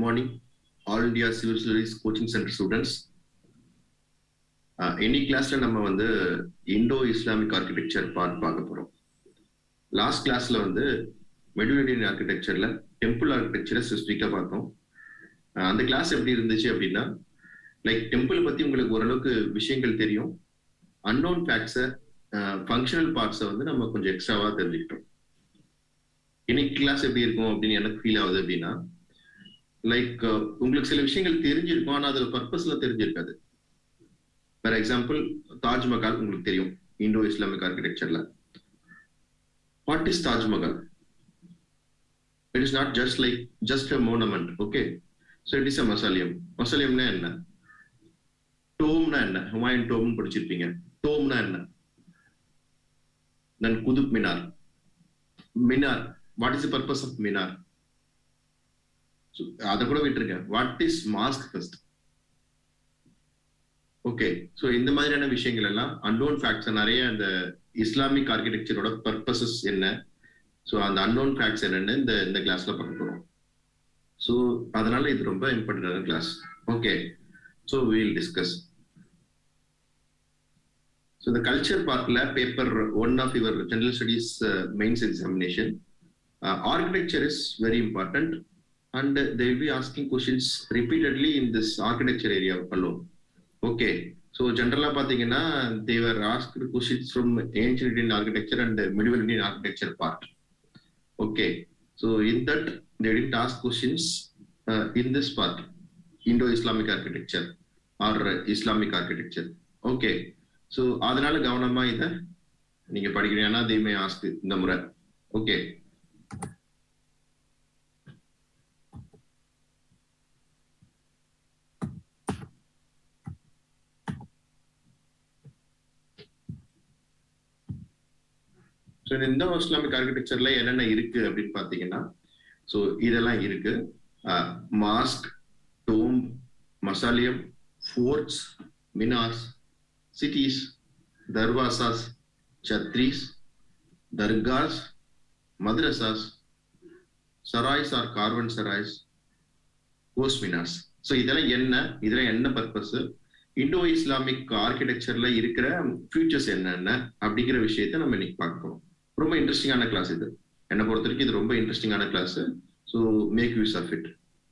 morning, All India Civil Service Coaching Center students. இன்னி கிளாஸ்ல நம்ம வந்து இண்டோ இஸ்லாமிக் ஆர்கிடெக்சர் பார்ட் பார்க்க போறோம் லாஸ்ட் கிளாஸ்ல வந்து மெடிடரேனியன் ஆர்கிடெக்சர்ல டெம்பிள் ஆர்கிடெக்சரை ஸ்பெசிஃபிக்கா பார்த்தோம் அஹ் அந்த கிளாஸ் எப்படி இருந்துச்சு அப்படின்னா லைக் டெம்பிள் பத்தி உங்களுக்கு ஓரளவுக்கு விஷயங்கள் தெரியும் அன்னோன் ஃபேக்ட்ஸை ஃபங்க்ஷனல் பார்ட்ஸை வந்து நம்ம கொஞ்சம் எக்ஸ்ட்ராவா தெரிஞ்சுக்கிட்டோம் இன்னைக்கு கிளாஸ் எப்படி இருக்கும் அப்படின்னு எனக்கு ஃபீல் ஆகுது அப்படின்னா லைக் உங்களுக்கு சில விஷயங்கள் தெரிஞ்சிருக்கும் ஆனா அதுல பர்பஸ்ல தெரிஞ்சிருக்காது ஃபார் எக்ஸாம்பிள் தாஜ்மஹால் உங்களுக்கு தெரியும் இண்டோ இஸ்லாமிக் ஆர்கிடெக்சர்ல what is Taj Mahal it is not just like just a monument okay so it is a mausoleum மசாலியம்னா என்ன டோம்னா என்ன ஹுமாயூன் டோம்னு படிச்சிருப்பீங்க டோம்னா என்ன then Qutub Minar minar what is the purpose of minar அதை கூட விட்டுருங்க what is mosque first okay so இந்த மாதிரியான விஷயங்கள் எல்லாம் அன்னோன் ஃபேக்ட்ஸ் நிறைய அந்த இஸ்லாமிக் ஆர்கிடெக்சரோட பர்பசஸ் என்ன ஸோ அந்த அன்னோன் ஃபேக்ட்ஸ் என்னன்னு இந்த இந்த கிளாஸ்ல பார்க்க போறோம் ஸோ அதனால இது ரொம்ப இம்பார்ட்டன்டான class okay so we'll discuss so இந்த கல்ச்சர் பார்ட்ல paper one of your general studies mains examination architecture is very important and they will be asking questions repeatedly in this architecture area alone okay so ஜென்ரலா பாத்தீங்கன்னா they were ask questions from ancient Indian architecture and medieval Indian architecture part okay so in that they did ask questions in this part Indo Islamic architecture or Islamic architecture okay so அதனால கவனமா இதை நீங்க படிக்கிறீங்க ஏன்னா தே மே ask இந்த முறை okay so இந்த இந்தோ Islamic ஆர்கிடெக்சர்ல என்னென்ன இருக்கு அப்படின்னு பாத்தீங்கன்னா ஸோ இதெல்லாம் இருக்கு mosque dome mausoleum forts minars cities darwazas chhatris dargahs madrasas sarais or caravan sarais kos minars so இதெல்லாம் என்ன இதெல்லாம் என்ன பர்பஸ் இண்டோ இஸ்லாமிக் ஆர்கிடெக்சர்ல இருக்கிற ஃபியூச்சர்ஸ் என்னென்ன அப்படிங்கிற விஷயத்த நம்ம இன்னைக்கு பார்க்கணும் ரொம்ப இன்ட்ரெஸ்டிங்கான கிளாஸ் இது என்னை பொறுத்த வரைக்கும் இது ரொம்ப இன்ட்ரெஸ்டிங்கான class so make use of it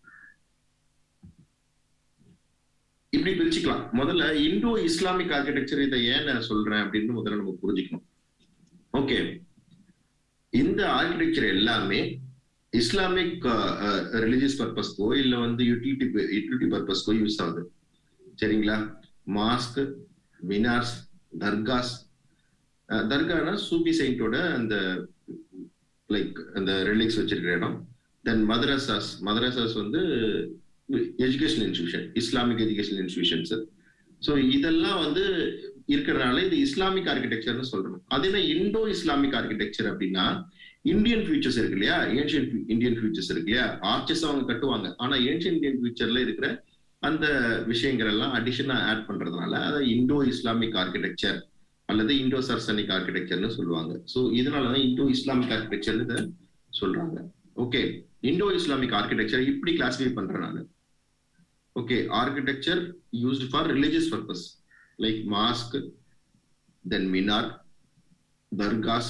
இப்படி பிரிச்சுக்கலாம் முதல்ல இண்டோ இஸ்லாமிக் ஆர்கிடெக்சர் இதை ஏன் நான் சொல்றேன் அப்படின்னு முதல்ல நம்ம புரிஞ்சுக்கணும் ஓகே இந்த ஆர்கிடெக்சர் எல்லாமே இஸ்லாமிக் ரிலிஜியஸ் பர்பஸ்க்கோ இல்ல வந்து யூட்டிலிட்டி யூட்டிலிட்டி பர்பஸ்க்கோ யூஸ் ஆகுது சரிங்களா மாஸ்க் மினார்ஸ் தர்காஸ் தர்கானா சூபி செயின்டோட அந்த லைக் அந்த ரிலிக்ஸ் வச்சிருக்கிற இடம் தென் மதரசாஸ் மதரசாஸ் வந்து education institution Islamic education institutions so இதெல்லாம் வந்து இருக்கிறதுனால இது இஸ்லாமிக் ஆர்கிடெக்சர்னு சொல்றோம் அது என்ன இண்டோ இஸ்லாமிக் ஆர்கிடெக்சர் அப்படின்னா இந்தியன் ஃபியூச்சர்ஸ் இருக்கு இல்லையா ஏன்ஷியன் இந்தியன் ஃபியூச்சர்ஸ் இருக்கு இல்லையா ஆர்ச்சஸ் அவங்க கட்டுவாங்க ஆனா ஏன்ஷியன் இந்தியன் ஃபியூச்சர்ல இருக்கிற அந்த விஷயங்கள் எல்லாம் அடிஷனா ஆட் பண்றதுனால அதை இண்டோ இஸ்லாமிக் ஆர்கிடெக்சர் அல்லது இண்டோ சர்சனிக் ஆர்கிடெக்சர்னு சொல்லுவாங்க ஸோ இதனாலதான் இண்டோ இஸ்லாமிக் ஆர்கிடெக்சர்னு இதை சொல்றாங்க ஓகே இண்டோ இஸ்லாமிக் ஆர்கிடெக்சர் இப்படி கிளாசிஃபை பண்றேன் நான் okay architecture used for religious purpose like mosque then minar dargahs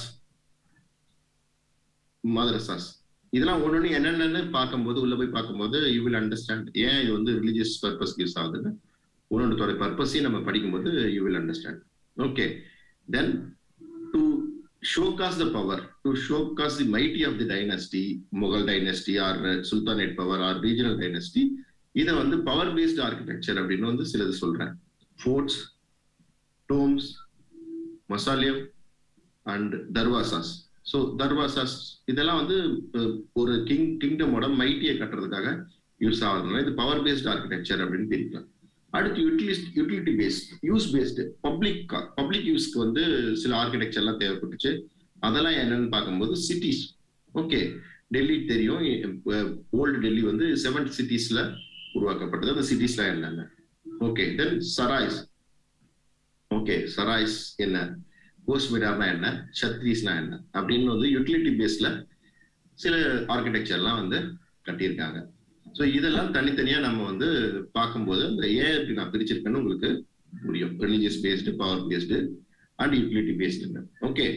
madrasas இதெல்லாம் ஒன்னொன்னு என்னென்னு பார்க்கும்போது உள்ள போய் பார்க்கும்போது யூ வில் அண்டர்ஸ்டாண்ட் ஏன் இது வந்து ரிலீஜியஸ் பர்பஸ் யூஸ் ஆகுதுன்னு ஒன்னொன்றோட பர்பஸையும் நம்ம படிக்கும்போது you will understand okay then to showcase the power to showcase the mighty of the dynasty Mughal dynasty or sultanate power or regional dynasty இதை வந்து பவர் பேஸ்ட் ஆர்கிடெக்சர் அப்படின்னு வந்து சிலது சொல்றேன் forts domes mausoleum and darwazas so darwazas இதெல்லாம் வந்து ஒரு king கிங்டமோட மைட்டியை கட்டுறதுக்காக யூஸ் ஆகுறதுனால இது பவர் பேஸ்ட் ஆர்கிடெக்சர் அப்படின்னு பிரிக்கலாம் அடுத்து utilise utility based use based public public யூஸ்க்கு வந்து சில ஆர்கிடெக்சர்லாம் தேவைப்பட்டுச்சு அதெல்லாம் என்னன்னு பார்க்கும்போது சிட்டிஸ் ஓகே டெல்லி தெரியும் ஓல்டு டெல்லி வந்து செவன் சிட்டிஸ்ல உருவாக்கப்பட்டது அந்த சிட்டிஸ்லாம் என்னென்ன ஓகே தென் சராய்ஸ் ஓகே சராய்ஸ் என்ன கோஸ்மிடார்னா என்ன சத்ரீஸ்னா என்ன அப்படின்னு வந்து யூட்டிலிட்டி பேஸ்ல சில ஆர்கிடெக்சர்லாம் வந்து கட்டியிருக்காங்க ஸோ இதெல்லாம் தனித்தனியா நம்ம வந்து பார்க்கும்போது இந்த ஏன் இப்படி நான் பிரிச்சிருக்கேன்னு உங்களுக்கு புரியும் religious based power based and utility based okay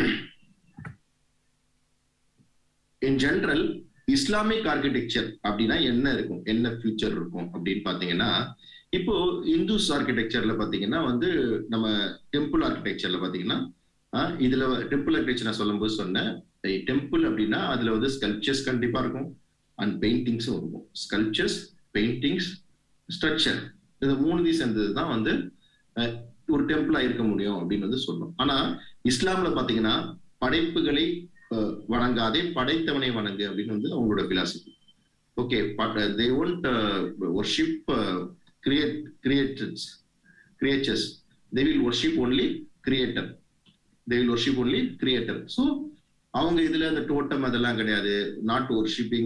in general Islamic architecture அப்படின்னா என்ன இருக்கும் என்ன ஃபியூச்சர் இருக்கும் அப்படின்னு பாத்தீங்கன்னா இப்போ இந்துஸ் ஆர்கிடெக்சர்ல பாத்தீங்கன்னா வந்து நம்ம டெம்பிள் ஆர்கிடெக்சர்ல பாத்தீங்கன்னா ஆஹ் இதுல டெம்பிள் ஆர்கிடெக்சர் நான் சொல்லும்போது சொன்னேன் டெம்பிள் அப்படின்னா அதுல வந்து ஸ்கல்ப்சர்ஸ் கண்டிப்பா இருக்கும் அண்ட் பெயிண்டிங்ஸும் இருக்கும் ஸ்கல்ப்சர்ஸ் பெயிண்டிங்ஸ் ஸ்ட்ரக்சர் இந்த மூணு சேர்ந்தது தான் வந்து அஹ், ஒரு டெம்பிளா இருக்க முடியும் அப்படின்னு வந்து சொல்லணும் ஆனா இஸ்லாம்ல பாத்தீங்கன்னா படைப்புகளை அஹ், வணங்காதே படைத்தவனை வணங்கு அப்படின்னு வந்து அவங்களோட philosophy okay but they won't worship create creators creatures they will worship only creator they will worship only creator so அவங்க இதுல அந்த டோட்டம் அதெல்லாம் கிடையாது நாட் ஒர்ஷிப்பிங்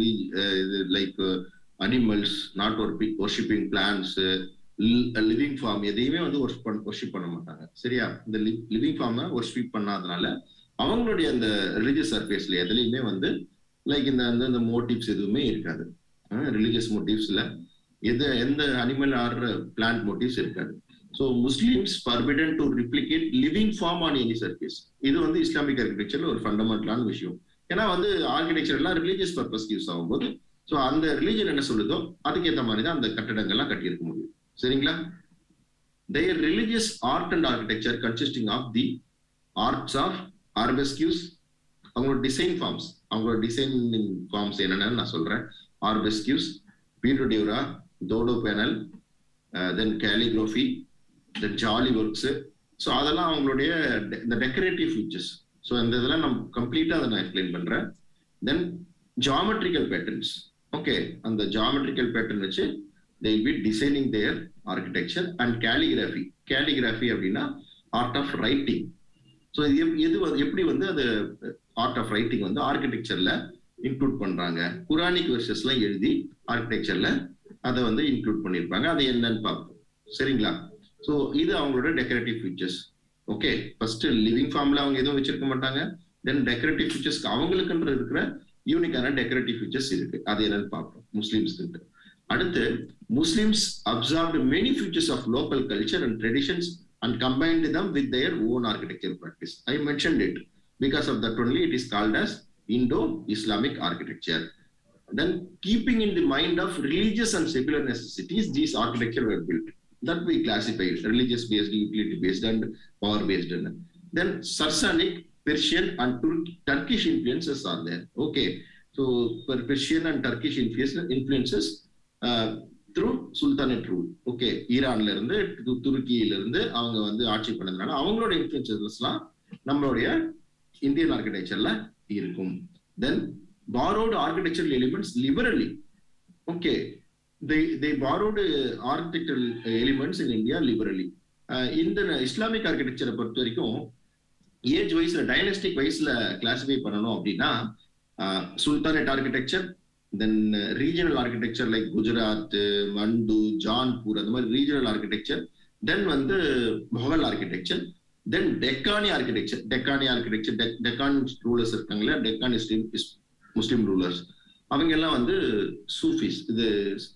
இது like animals not worshipping plants living form எதையுமே வந்து ஒர்ஷிப் பண்ண மாட்டாங்க சரியா இந்த லிவிங் ஃபார்மை ஒர்ஷிப் பண்ணாதனால அவங்களுடைய அந்த ரிலீஜியஸ் சர்ஃபேஸ்ல எதுலையுமே வந்து லைக் இந்த அந்த இந்த மோட்டிவ்ஸ் எதுவுமே இருக்காது ரிலீஜியஸ் மோட்டிவ்ஸ்ல எது எந்த அனிமல் ஆர் பிளான்ட் மோட்டிவ்ஸ் இருக்காது so Muslims forbidden to replicate living form on any surface இது வந்து இஸ்லாமிக் ஆர்கிடெக்சர்ல ஒரு ஃபண்டமெண்டலான விஷயம் ஏன்னா வந்து ஆர்கிடெக்சர் எல்லாம் ரிலீஜியஸ் பர்பஸ் யூஸ் ஆகும்போது ஸோ அந்த ரிலீஜன் என்ன சொல்லுதோ அதுக்கேற்ற மாதிரி தான் அந்த கட்டடங்கள்லாம் கட்டியிருக்க முடியும் சரிங்களா their religious art and architecture consisting of the arts of arbescues அவங்களோட டிசைன் ஃபார்ம்ஸ் அவங்களோட டிசைனிங் ஃபார்ம்ஸ் என்னென்னு நான் சொல்றேன் arabesques pietra dura dado panel then calligraphy then jali works so அதெல்லாம் அவங்களுடைய de- இந்த டெக்கரேட்டிவ் ஃபீச்சர்ஸ் ஸோ இந்த இதெல்லாம் நான் கம்ப்ளீட்டாக அதை நான் எக்ஸ்பிளைன் பண்றேன் தென் ஜாமெட்ரிக்கல் பேட்டர்ன்ஸ் ஓகே அந்த ஜாமெட்ரிக்கல் பேட்டர்ன் வச்சு they will be designing their architecture and calligraphy calligraphy அப்படின்னா ஆர்ட் ஆஃப் ரைட்டிங் ஸோ எது வந்து- எப்படி வந்து அது ஆர்ட் ஆஃப் ரைட்டிங் வந்து ஆர்கிடெக்சர்ல இன்க்ளூட் பண்றாங்க குரானிக் வெர்சஸ்லாம் எழுதி ஆர்கிடெக்சர்ல அதை வந்து இன்க்ளூட் பண்ணியிருப்பாங்க அது என்னன்னு பார்ப்போம் சரிங்களா ஸோ இது அவங்களோட decorative features okay first living ஃபார்ம்ல அவங்க எதுவும் வச்சிருக்க மாட்டாங்க தென் டெக்கரேட்டிவ் ஃபீச்சர்ஸ்க்கு அவங்களுக்குன்ற இருக்கிற யூனிக்கான டெக்கரேட்டிவ் ஃபீச்சர்ஸ் இருக்கு அது என்னன்னு பார்ப்போம் முஸ்லிம்ஸ்க்கு அடுத்து Muslims observed many features of local culture and traditions and combined them with their own architecture practice I mentioned it because of that only it is called as Indo Islamic architecture then keeping in the mind of religious and secular necessities these architecture were built that we classify religious based utility based and power based then Sasanic Persian and Tur- Turkish influences are there okay so per Persian and Turkish influence- influences uh, through Sultanate rule okay ஈரான்ல இருந்து து- துருக்கியில இருந்து அவங்க வந்து ஆட்சி பண்ணதுனால அவங்களோட இன்ஃபுளுசஸ்லாம் நம்மளுடைய இந்தியன் ஆர்கிடெக்சர்ல இருக்கும் then borrowed architectural elements liberally. Okay, they they borrowed uh, architectural elements in India liberally. Uh, இந்த இஸ்லாமிக் ஆர்கிடெக்சரை பொறுத்த வரைக்கும் ஏஜ் வைஸ்ல டைனஸ்டிக் வைஸ்ல கிளாசிஃபை பண்ணணும் அப்படின்னா sultanate architecture then regional architecture like Gujarat Mandu Jaunpur அந்த மாதிரி ரீஜனல் ஆர்கிடெக்சர் தென் வந்து Mughal architecture then Deccani architecture Deccani architecture Deccan rulers இருக்காங்களா டெக்கானி முஸ்லிம் ரூலர்ஸ் அவங்க எல்லாம் வந்து சூஃபிஸ் இது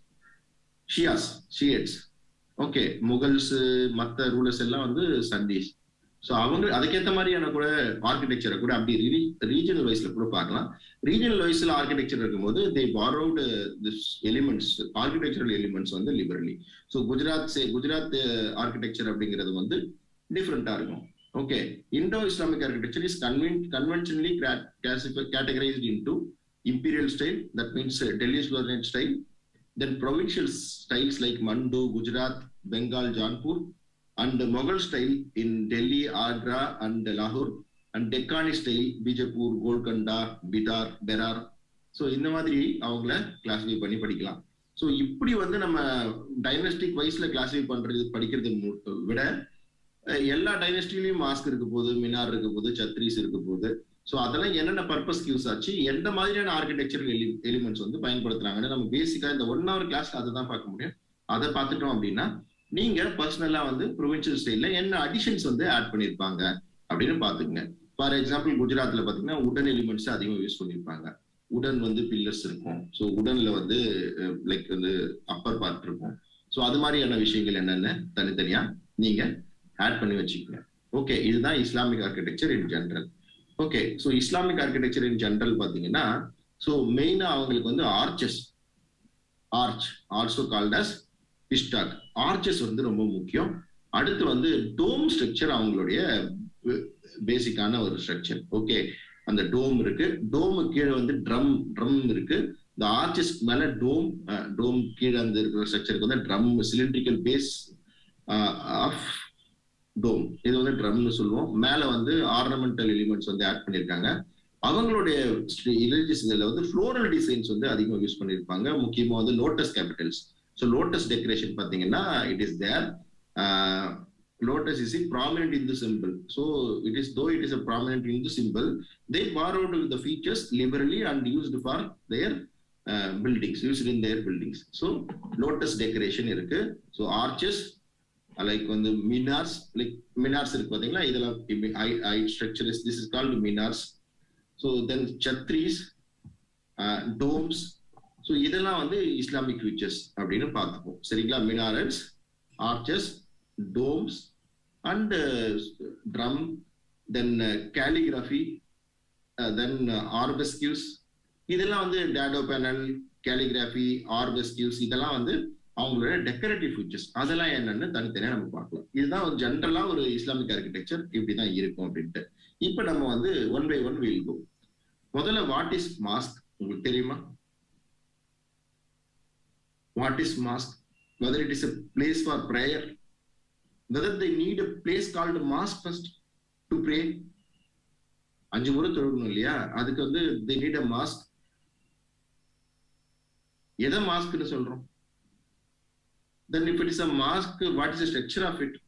ஷியாஸ் ஷியட்ஸ் ஓகே முகல்ஸ் மத்த ரூலர்ஸ் எல்லாம் வந்து சண்டீஸ் ஸோ அவங்க அதுக்கேற்ற மாதிரியான கூட ஆர்கிடெக்சரை கூட அப்படி ரீஜனல் வைஸ்ல கூட பார்க்கலாம் ரீஜனல் வைஸ்ல ஆர்கிடெக்சர் இருக்கும்போது they borrowed this elements architectural elements வந்து liberally so Gujarat say Gujarat architecture அப்படிங்கிறது வந்து டிஃப்ரெண்டா இருக்கும் okay Indo Islamic architecture is conven conventionally categorized into imperial style that means uh, delhi sultanate style then provincial styles like mandu gujarat bengal jaunpur and mughal style in delhi agra and lahore and deccani style bijapur golconda bidar berar so இந்த மாதிரி அவங்கள classify பண்ணி படிக்கலாம் so இப்படி வந்து நம்ம டைனஸ்டிக் வைஸ்ல classify பண்றது படிக்கிறது மு- விட அஹ் எல்லா டைனஸ்டிலையும் மாஸ்க் இருக்க போகுது மினார் இருக்க போகுது சத்ரீஸ் இருக்க போகுது ஸோ அதெல்லாம் என்னென்ன பர்பஸ்க்கு யூஸ் ஆச்சு எந்த மாதிரியான ஆர்கிடெக்சரல் எலி எலிமெண்ட்ஸ் வந்து பயன்படுத்துறாங்கன்னு நம்ம பேசிக்கா இந்த ஒன் ஹவர் கிளாஸ்ல அதை தான் பார்க்க முடியும் அதை பார்த்துட்டோம் அப்படின்னா நீங்க பர்சனலா வந்து ப்ரொவின்சியல் ஸ்டைல்ல என்ன அடிஷன்ஸ் வந்து ஆட் பண்ணிருப்பாங்க அப்படின்னு பாத்துக்கங்க ஃபார் எக்ஸாம்பிள் குஜராத்ல பாத்தீங்கன்னா உடன் எலிமெண்ட்ஸ் அதிகமாக யூஸ் பண்ணிருப்பாங்க உடன் வந்து பில்லர்ஸ் இருக்கும் ஸோ உடன்ல வந்து லைக் வந்து அப்பர் பார்ட் இருக்கும் ஸோ அது மாதிரியான விஷயங்கள் என்னென்ன தனித்தனியா நீங்க ஆட் பண்ணி வச்சுக்கோங்க ஓகே இதுதான் Islamic architecture in general okay so Islamic architecture in general பார்த்தீங்கன்னா ஸோ மெயினா அவங்களுக்கு வந்து arches arch also called as பிஸ்டாக் ஆர்ச்சஸ் வந்து ரொம்ப முக்கியம் அடுத்து வந்து டோம் ஸ்ட்ரக்சர் அவங்களுடைய பேசிக்கான ஒரு ஸ்ட்ரக்சர் ஓகே அந்த டோம் இருக்கு டோமு கீழே வந்து ட்ரம் ட்ரம் இருக்கு இந்த ஆர்ச்சஸ் மேல டோம் டோம் கீழே அந்த இருக்கிற ஸ்ட்ரக்சருக்கு வந்து drum cylindrical base of dome இது வந்து ட்ரம்னு சொல்லுவோம் மேல வந்து ஆர்னமெண்டல் எலிமெண்ட்ஸ் வந்து ஆட் பண்ணியிருக்காங்க அவங்களுடைய ரிலிஜியஸ் இதில் வந்து ஃப்ளோரல் டிசைன்ஸ் வந்து அதிகமாக யூஸ் பண்ணியிருப்பாங்க முக்கியமாக வந்து lotus capitals so lotus decoration பார்த்தீங்கன்னா it is there lotus is a prominent in the symbol. So it is though it is a prominent in the symbol, they borrowed the features liberally and used for their uh, buildings, used in their buildings. So lotus decoration இருக்கு. So arches, like வந்து minars, like minars இருக்கு பாத்தீங்களா இதெல்லாம் I, I structure is this is called minars. So then chatris, uh, domes. So இதெல்லாம் வந்து Islamic features அப்படின்னு பார்த்துப்போம் சரிங்களா minarets arches domes and uh, drum, then uh, calligraphy, uh, then uh, arbuscues. இதெல்லாம் வந்து டேடோ பேனல் கேலிகிராஃபி ஆர்பஸ்கியூஸ் இதெல்லாம் வந்து அவங்களோட டெக்கரேட்டிவ் ஃபீச்சர்ஸ் அதெல்லாம் என்னன்னு தனித்தனியா நம்ம பார்க்கலாம் இதுதான் ஒரு ஜென்ரலா ஒரு இஸ்லாமிக் ஆர்கிடெக்சர் இப்படிதான் இருக்கும் அப்படின்ட்டு இப்ப நம்ம வந்து one by one we'll go முதல்ல வாட் இஸ் மாஸ்க் உங்களுக்கு தெரியுமா what is mosque whether it is a place for prayer whether they need a place called mosque first to pray அஞ்சு முறை தொழுகணும் இல்லையா அதுக்கு வந்து they need a mosque எதை மாஸ்க்னு சொல்றோம் then if it is a mosque what is the structure of it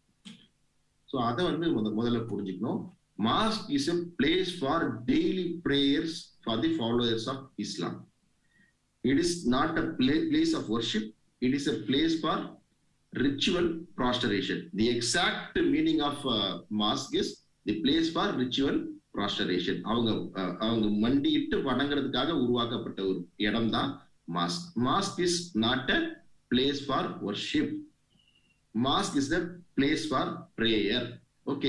so அதை வந்து முத முதல்ல புரிஞ்சுக்கணும் mosque is a place for daily prayers for the followers of islam it is not a place of worship it is a place for ritual prostration. The exact meaning of uh, mosque is the place for ritual prostration. அவங்க அவங்க மண்டியிட்டு வணங்குறதுக்காக உருவாக்கப்பட்ட ஒரு இடம் தான் mosque mosque is not a place for worship mosque is the place for prayer okay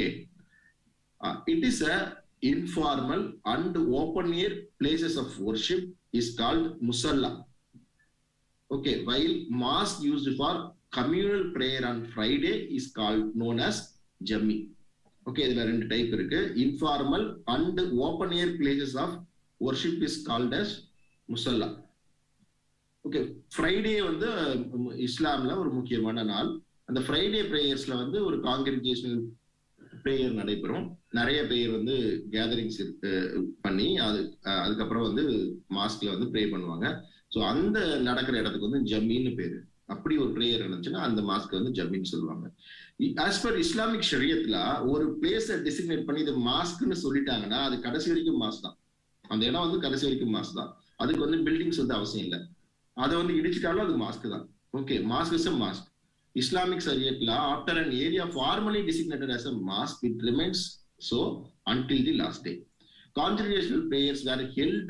it is a informal and open air places of worship is called musalla okay while mosque used for communal prayer on Friday is called known as Jami. Okay இதுல ரெண்டு type இருக்கு informal and open air places of worship is called as முசல்லா okay Friday வந்து இஸ்லாம்ல ஒரு முக்கியமான நாள் அந்த ஃப்ரைடே ப்ரேயர்ஸ்ல வந்து ஒரு காங்கிரிகேஷனல் ப்ரேயர் நடைபெறும் நிறைய பேர் வந்து கேதரிங்ஸ் பண்ணி அது அதுக்கப்புறம் வந்து மாஸ்க்ல வந்து ப்ரே பண்ணுவாங்க ஸோ அந்த நடக்கிற இடத்துக்கு வந்து ஜம்மின்னு பேரு அப்படி ஒரு ப்ரேயர் இருந்துச்சுன்னா அந்த மாஸ்க் வந்து ஜம்மின்னு சொல்லுவாங்க ஆஸ் பர் இஸ்லாமிக் ஷரியத்துல ஒரு பிளேஸை டிசிக்னேட் பண்ணி இது மாஸ்க்னு சொல்லிட்டாங்கன்னா அது கடைசி வரைக்கும் மாஸ் தான் அந்த இடம் வந்து கடைசி வரைக்கும் மாஸ் தான் அதுக்கு வந்து பில்டிங்ஸ் வந்து அவசியம் இல்லை அதை வந்து இடிச்சிட்டாலும் அது மாஸ்க் தான் okay mosque is a mosque Islamic சரியட்ல after an area formally designated as a mosque it remains so until the last day congregational prayers were held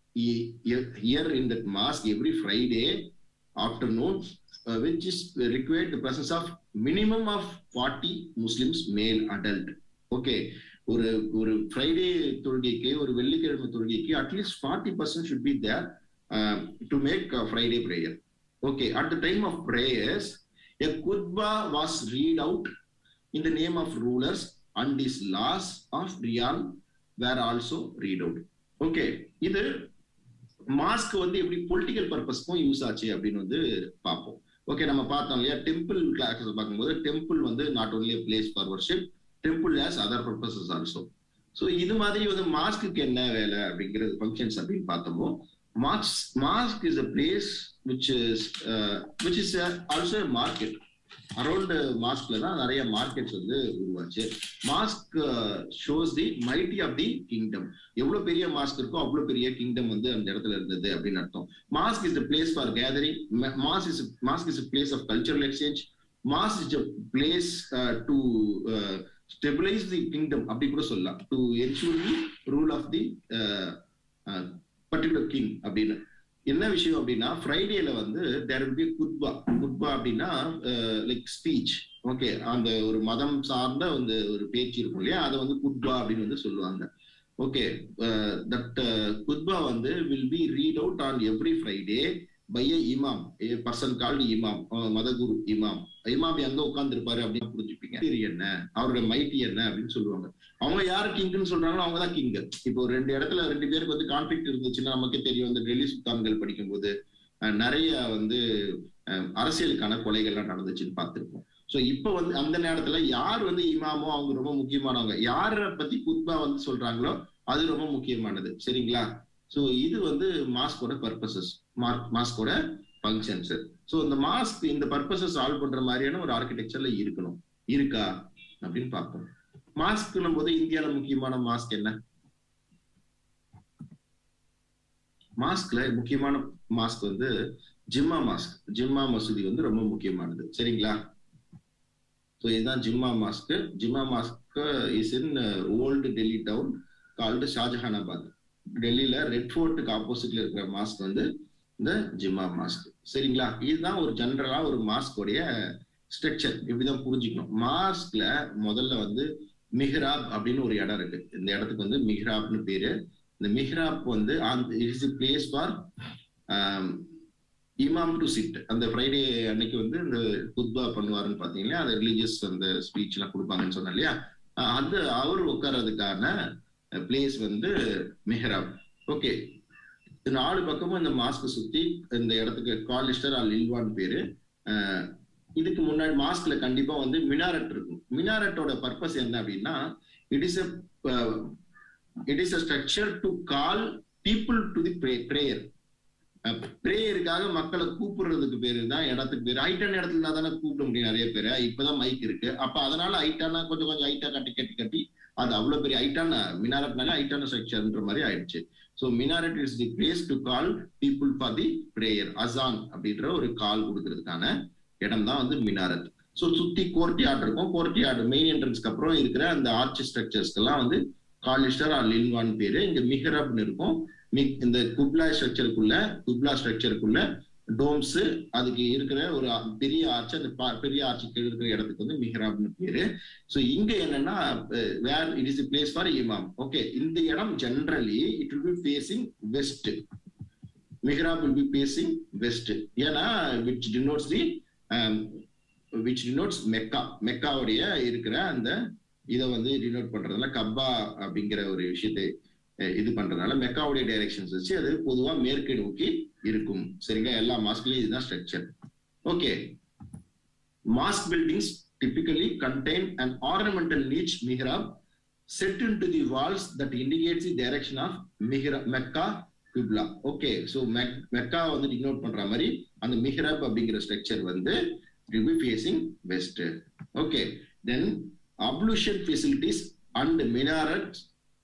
here in that mosque every friday afternoon uh, which is required the presence of minimum of 40 muslims male adult okay ஒரு ஒரு Friday தொழுகைக்கு ஒரு வெள்ளிக்கிழமை தொழுகைக்கு at least forty percent should be there to make Friday prayer okay at the time of prayers a குத்பா was read out in the name of rulers and is laws of ரியான் were also read out okay இது mosque வந்து எப்படி political பர்பஸ்க்கும் use ஆச்சு அப்படின்னு வந்து பார்ப்போம் okay நம்ம பார்த்தோம் இல்லையா டெம்பிள் கிளாஸ் பார்க்கும்போது டெம்பிள் வந்து not only place for worship temple has other purposes also so இது மாதிரி வந்து மாஸ்க்கு என்ன வேலை அப்படிங்கிறது ஃபங்க்ஷன்ஸ் அப்படின்னு பார்த்தோமோ mosque mosque is a place which is which is also market around மாஸ்க்ல தான் நிறைய மார்க்கெட்ஸ் வந்து உருவாச்சு mosque shows the mighty of the kingdom எவ்வளவு பெரிய மாஸ்க் இருக்கோ அவ்வளவு பெரிய கிங்டம் வந்து அந்த இடத்துல இருந்தது அப்படின்னு அர்த்தம் mosque is place for gathering mass is mosque is place of cultural exchange mass is a place to stabilize the kingdom அப்படி கூட சொல்லலாம் to ensure the rule of the particular king அப்படின்னு என்ன விஷயம் அப்படின்னா ஃப்ரைடேல வந்து தேர் வில் பி குட்பா குட்பா அப்படின்னா like speech okay அந்த ஒரு மதம் சார்ந்த வந்து ஒரு பேச்சு இருக்கும் இல்லையா அதை வந்து குட்பா அப்படின்னு வந்து சொல்லுவாங்க ஓகே தட் குத்பா வந்து will be read out on every Friday by a imam a person called இமாம் மதகுரு இமாம் இமாம் எங்க உட்கார்ந்து இருப்பாரு அப்படின்னு புரிஞ்சுப்பீங்க இது என்ன அவரோட மைட்டி என்ன அப்படின்னு சொல்லுவாங்க அவங்க யாரு கிங்னு சொல்றாங்களோ அவங்க தான் கிங் இப்போ ரெண்டு இடத்துல ரெண்டு பேருக்கு வந்து கான்ஃபிளிக் இருந்துச்சுன்னா நமக்கே தெரியும் இந்த டெல்லி சுல்தான்கள் படிக்கும்போது நிறைய வந்து அரசியலுக்கான கொலைகள்லாம் நடந்துச்சுன்னு பார்த்திருப்போம் சோ இப்ப வந்து அந்த நேரத்துல யார் வந்து இமாமோ அவங்க ரொம்ப முக்கியமானவங்க யார பத்தி குத்பா வந்து சொல்றாங்களோ அது ரொம்ப முக்கியமானது சரிங்களா சோ இது வந்து மாஸ்கோட பர்பசஸ் மாஸ்கோட ஃபங்க்ஷன்ஸ் சோ இந்த மாஸ்க் இந்த பர்பஸை சால்வ் பண்ற மாதிரியான ஒரு ஆர்கிடெக்சர்ல இருக்கணும் இருக்கா அப்படின்னு பார்ப்போம் மாஸ்க்னும் போது இந்தியால முக்கியமான மாஸ்க் என்ன மாஸ்க்ல முக்கியமான மாஸ்க் வந்து ஜிம்மா மாஸ்க் ஜிம்மா மசூதி வந்து ரொம்ப முக்கியமானது சரிங்களா ஸோ இதுதான் Jama mosque Jama mosque is in old Delhi town called Shahjahanabad டெல்லியில ரெட் ஃபோர்ட்டுக்கு ஆப்போசிட்ல இருக்கிற மாஸ்க் வந்து இந்த ஜிம்மா மாஸ்க் சரிங்களா இதுதான் ஒரு ஜென்ரலா ஒரு மாஸ்கோடைய ஸ்ட்ரக்சர் இப்படிதான் புரிஞ்சுக்கணும் மாஸ்க்ல முதல்ல வந்து மிஹ்ராப் அப்படின்னு ஒரு இடம் இருக்கு இந்த இடத்துக்கு வந்து மிஹ்ராப்னு பேரு இந்த மிஹ்ராப் வந்து it's place for imam to sit அந்த ஃப்ரைடே அன்னைக்கு வந்து இந்த குத்பா பண்ணுவாருன்னு பாத்தீங்கன்னா அந்த ரிலீஜியஸ் அந்த ஸ்பீச் எல்லாம் கொடுப்பாங்கன்னு சொன்னேன் இல்லையா அது அவர் உட்கார்றதுக்கான பிளேஸ் வந்து மெஹராப் ஓகே நாலு பக்கமும் இந்த மாஸ்க் சுத்தி இந்த இடத்துக்கு காலிஸ்டர் ஆல் இல்வான் பேரு இதுக்கு முன்னாடி மாஸ்க்ல கண்டிப்பா வந்து மினாரட் இருக்கும் மினாரட்டோட பர்பஸ் என்ன அப்படின்னா it is it is a structure to call people to the prayer பிரேயருக்காக மக்களை கூப்பிடுறதுக்கு பேரு தான் இடத்துக்கு பேரு ஹைட்டான இடத்துல தானே கூப்பிட முடியும் நிறைய பேர் இப்பதான் மைக் இருக்கு அப்ப அதனால ஹைட்டான கொஞ்சம் கொஞ்சம் ஹைட்டா கட்டி கட்டி கட்டி அது அவ்வளவு பெரிய ஹைட்டான மினாரட்னால ஹைட்டான ஸ்ட்ரக்சர்ன்ற மாதிரி ஆயிடுச்சு so minaret is the place to call people for the prayer அசான் அப்படின்ற ஒரு கால் கொடுக்கறதுக்கான இடம் தான் வந்து மினாரத் ஸோ சுத்தி கோர்ட்யார்ட் இருக்கும் கோர்ட்யார்டு மெயின் என்ட்ரன்ஸ்க்கு அப்புறம் இருக்கிற அந்த ஆர்ச் ஸ்ட்ரக்சர்ஸ்க்கெல்லாம் வந்து காலிஸ்டர் ஆர் லின்வான் பேரு இங்க மிஹரப்னு இருக்கும் இந்த குப்லா ஸ்ட்ரக்சருக்குள்ள குப்லா ஸ்ட்ரக்சருக்குள்ள டோம்ஸ் அதுக்கு இருக்கிற ஒரு பெரிய ஆர்ச் அந்த பெரிய ஆர்ச்சுக்கு இருக்கிற இடத்துக்கு வந்து மிஹராப்னு பேரு ஸோ இங்க என்னன்னா where it is place for imam okay இந்த இடம் generally it will be facing west மிஹராப் வில் பி ஃபேசிங் வெஸ்ட் ஏன்னா which denotes the which denotes Mecca மெக்காவுடைய இருக்கிற அந்த இதை வந்து டினோட் பண்றதுனால கப்பா அப்படிங்கிற ஒரு விஷயத்தை இது பண்றதுனால மெக்காவுடைய டைரக்ஷன்ஸ் வச்சு அது பொதுவா மேற்கு நோக்கி இருக்கும் சரிங்களா எல்லா மாஸ்க்லயும் இதுதான் structure okay mosque buildings typically contain an ornamental niche மிஹ்ராப் set in to the walls that indicates the direction of மிஹ்ரா மெக்கா கிப்லா ஓகே ஸோ மெக்கா வந்து டினோட் பண்ற மாதிரி அந்த மிஹ்ராப் அப்படிங்கிற ஸ்ட்ரக்சர் வந்து will facing west okay then ablution facilities and minarets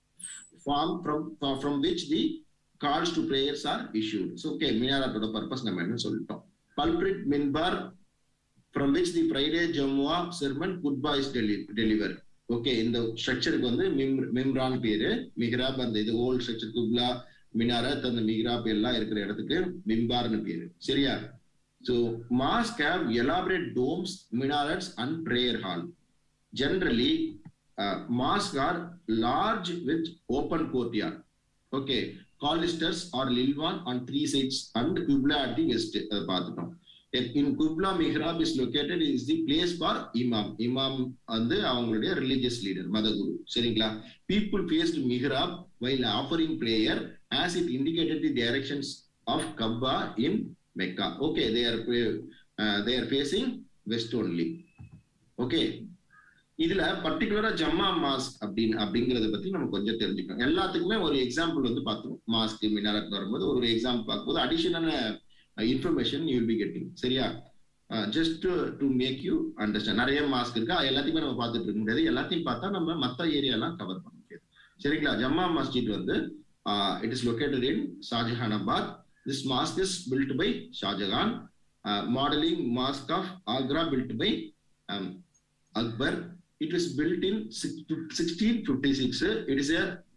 form from from which the calls to prayers are issued so okay minaratோட purpose நம்ம என்ன சொல்லிட்டோம் pulpit minbar from which the friday jamua sermon khutbah is delivered ஓகே இந்த ஸ்ட்ரக்சருக்கு வந்து மிம்ரான் பேரு மிஹ்ராப் அந்த இது ஓல்ட் ஸ்ட்ரக்சர் குப்லா மினாரத் அந்த மிஹ்ராப் எல்லாம் இருக்கிற இடத்துக்கு மிம்பார்னு பேரு சரியா so mosque have elaborate domes minarets and prayer hall generally uh, mosques are large with open courtyard okay colisters or lilwan on three sides and qibla at the west uh, பார்த்துட்டோம் in qibla mihrab is located is the place for imam imam வந்து அவங்களுடைய religious leader மதகுரு சரிங்களா people faced mihrab while offering prayer as it indicated the directions of kaaba in mecca okay they are uh, they are facing west only okay இதுல பர்டிகுலரா Jama mask அப்படின்னு அப்படிங்கறத பத்தி நம்ம கொஞ்சம் தெரிஞ்சுக்கணும் எல்லாத்துக்குமே ஒரு எக்ஸாம்பிள் வந்து பார்த்தோம் மாஸ்க் மினாரத் வரும்போது ஒரு எக்ஸாம்பிள் பார்க்கும்போது additional information you be getting சரியா just to make you understand நிறைய மாஸ்க் இருக்கு எல்லாத்தையுமே நம்ம பார்த்துட்டு இருக்க முடியாது எல்லாத்தையும் பார்த்தா நம்ம மத்த ஏரியாலாம் கவர் பண்ண முடியாது சரிங்களா ஜம்மா மஸ்ஜித் வந்து it is located in Shahjahanabad this mosque is built by Shahjahan modeling mosque of Agra built by Akbar it was built in 1656 it is a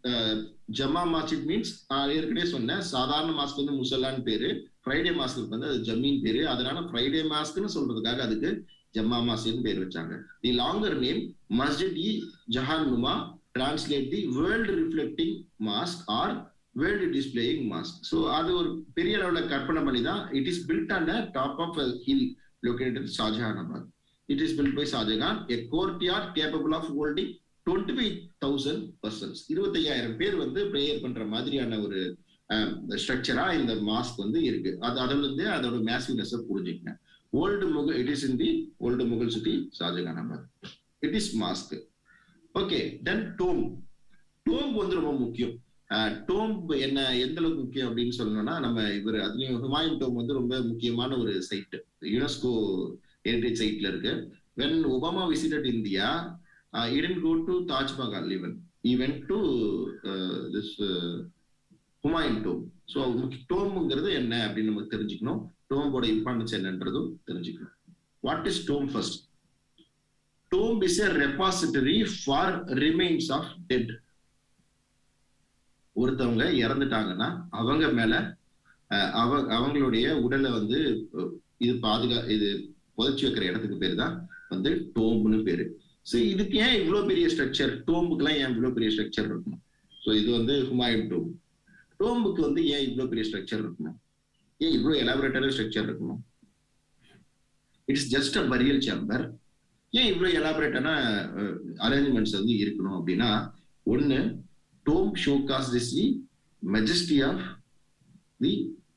Jama Masjid means ஏற்கனவே சொன்னேன் சாதாரண மாஸ்க் வந்து முசல்லான்னு பேரு ஃப்ரைடே மாஸ்க்கு வந்து அது ஜமீன் பேரு அதனால ஃப்ரைடே மாஸ்க்னு சொல்றதுக்காக அதுக்கு ஜம்மா மாஸ்ஜித் பேர் வச்சாங்க the longer name Masjid i Jahan Numa translate the world reflecting mosque or world displaying mosque so அது ஒரு பெரிய அளவில் கற்பனை பண்ணி தான் it is built on top of hill located Shahjahanabad it is built by Shahjahan a courtyard capable of holding twenty five thousand persons இருபத்தையாயிரம் பேர் வந்து ப்ரேயர் பண்ற மாதிரியான ஒரு ஸ்ட்ரக்சரா இந்த மாஸ்க் வந்து இருக்கு அது அதுல இருந்து அதோட மேசிவ்னஸ் புரிஞ்சுக்கங்க old Mughal it is in the old Mughal city Shahjahanabad it is mosque okay then tomb tomb வந்து ரொம்ப முக்கியம் டோம்ப் என்ன எந்த அளவுக்கு முக்கியம் அப்படின்னு சொல்லணும்னா நம்ம இவர் அதுலயும் ஹுமாயூன் டோம் வந்து ரொம்ப முக்கியமான ஒரு சைட் யுனெஸ்கோ ஹெரிடேஜ் சைட்ல இருக்கு when Obama visited India didn't go to Taj Mahal even even to this Humayun tomb so டோம்ங்கிறது என்ன அப்படின்னு நம்ம தெரிஞ்சுக்கணும் டோம்போட இம்பார்ட்டன்ஸ் என்னன்றதும் தெரிஞ்சுக்கணும் what is tomb first tomb is a repository for remains of dead ஒருத்தவங்க இறந்துட்டாங்கன்னா அவங்க மேல அவ அவங்களுடைய உடலை வந்து இது பாதுகா இது புதைச்சி வைக்கிற இடத்துக்கு பேர் தான் வந்து டோம்புன்னு பேரு ஸோ இதுக்கு ஏன் இவ்வளவு பெரிய ஸ்ட்ரக்சர் டோம்புக்குலாம் ஏன் இவ்வளவு பெரிய ஸ்ட்ரக்சர் இருக்கணும் ஸோ இது வந்து ஹுமாயூன் டோம் டோம்புக்கு வந்து ஏன் இவ்வளவு பெரிய ஸ்ட்ரக்சர் இருக்கணும் ஏன் இவ்வளவு எலாபரேட்டரான ஸ்ட்ரக்சர் இருக்கணும் it's just a burial chamber ஏன் இவ்வளவு எலாபரேட்டான அரேஞ்ச்மெண்ட்ஸ் வந்து இருக்கணும் அப்படின்னா ஒன்னு tomb showcase this the majesty of the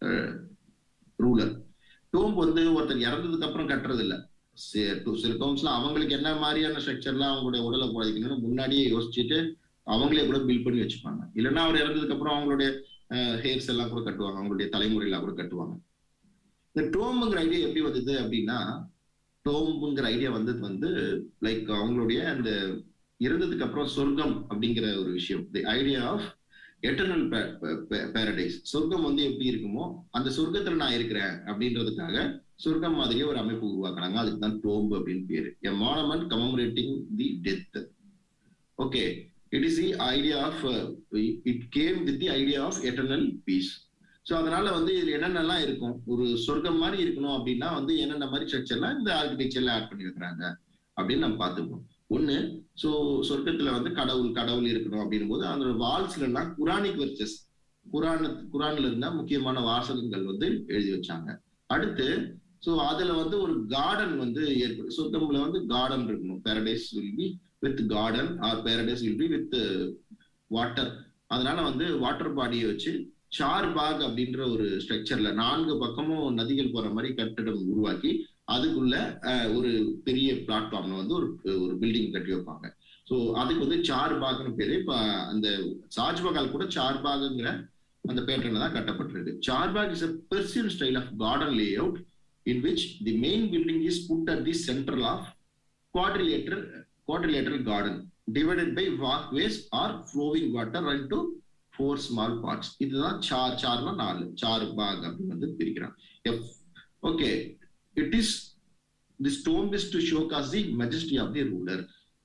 ruler tomb வந்து ஒருத்தர் இறந்ததுக்கு அப்புறம் கட்டுறது இல்ல சில டோம்ஸ்லாம் அவங்களுக்கு என்ன மாதிரியான ஸ்ட்ரக்சர்லாம் அவங்களுடைய உடலை புதைக்கணும்னு முன்னாடியே யோசிச்சுட்டு அவங்களே கூட பில் பண்ணி வச்சுப்பாங்க இல்லைன்னா அவர் இறந்ததுக்கு அப்புறம் அவங்களுடைய ஹேர்ஸ் எல்லாம் கூட கட்டுவாங்க அவங்களுடைய தலைமுறையெல்லாம் கூட கட்டுவாங்க இந்த டோம்புங்கிற ஐடியா எப்படி வந்தது அப்படின்னா டோம்புங்கிற ஐடியா வந்தது வந்து லைக் அவங்களுடைய அந்த இருந்ததுக்கு அப்புறம் சொர்க்கம் அப்படிங்கிற ஒரு விஷயம் the idea of eternal paradise சொர்க்கம் வந்து எப்படி இருக்குமோ அந்த சொர்க்கத்துல நான் இருக்கிறேன் அப்படின்றதுக்காக சொர்க்கம் மாதிரியே ஒரு அமைப்பு உருவாக்குனாங்க அதுக்கு தான் டோம்பு அப்படின்னு பேரு a monument commemorating the death okay it is the idea of it came with the idea of eternal peace so அதனால வந்து இது என்னென்னலாம் இருக்கும் ஒரு சொர்க்கம் மாதிரி இருக்கணும் அப்படின்னா வந்து என்னென்ன மாதிரி ஸ்ட்ரக்சர்லாம் இந்த ஆர்கிடெக்சர்ல ஆட் பண்ணி வைக்கிறாங்க அப்படின்னு நம்ம பார்த்துப்போம் ஒண்ணு ஸோ சொர்க்கத்துல வந்து கடவுள் கடவுள் இருக்கணும் அப்படின்னும் போது அந்த வால்ஸ்ல எல்லாம் குரானிக் வெர்ச்சஸ் குரான குரான்ல இருந்தா முக்கியமான வாசகங்கள் வந்து எழுதி வச்சாங்க அடுத்து ஸோ அதுல வந்து ஒரு கார்டன் வந்து ஏற்படும் சொர்க்கம்ல வந்து கார்டன் இருக்கணும் paradise will be with garden or paradise will be with water அதனால வந்து வாட்டர் பாடியை வச்சு சார் பாக் அப்படின்ற ஒரு ஸ்ட்ரக்சர்ல நான்கு பக்கமும் நதிகள் போற மாதிரி கட்டிடம் உருவாக்கி அதுக்குள்ள ஒரு பெரிய பிளாட்ஃபார்ம்ல வந்து ஒரு ஒரு பில்டிங் கட்டி வைப்பாங்க ஸோ அதுக்கு வந்து சார் பாக்னு பேரு இப்ப அந்த ஷாஜ்மஹால் கூட சார் பாகுங்கிற அந்த பேட்டர்ல தான் கட்டப்பட்டிருக்கு Charbagh is a Persian style of garden lay out in which the main building is put at the central of quadrilateral quadrilateral garden divided by walkways or flowing water and to four small parts இதுதான் சார் சார்னா நாலு சார் பாக் அப்படின்னு வந்து பிரிக்கிறான் எஃப் okay it is this tomb is to showcase the majesty of the ruler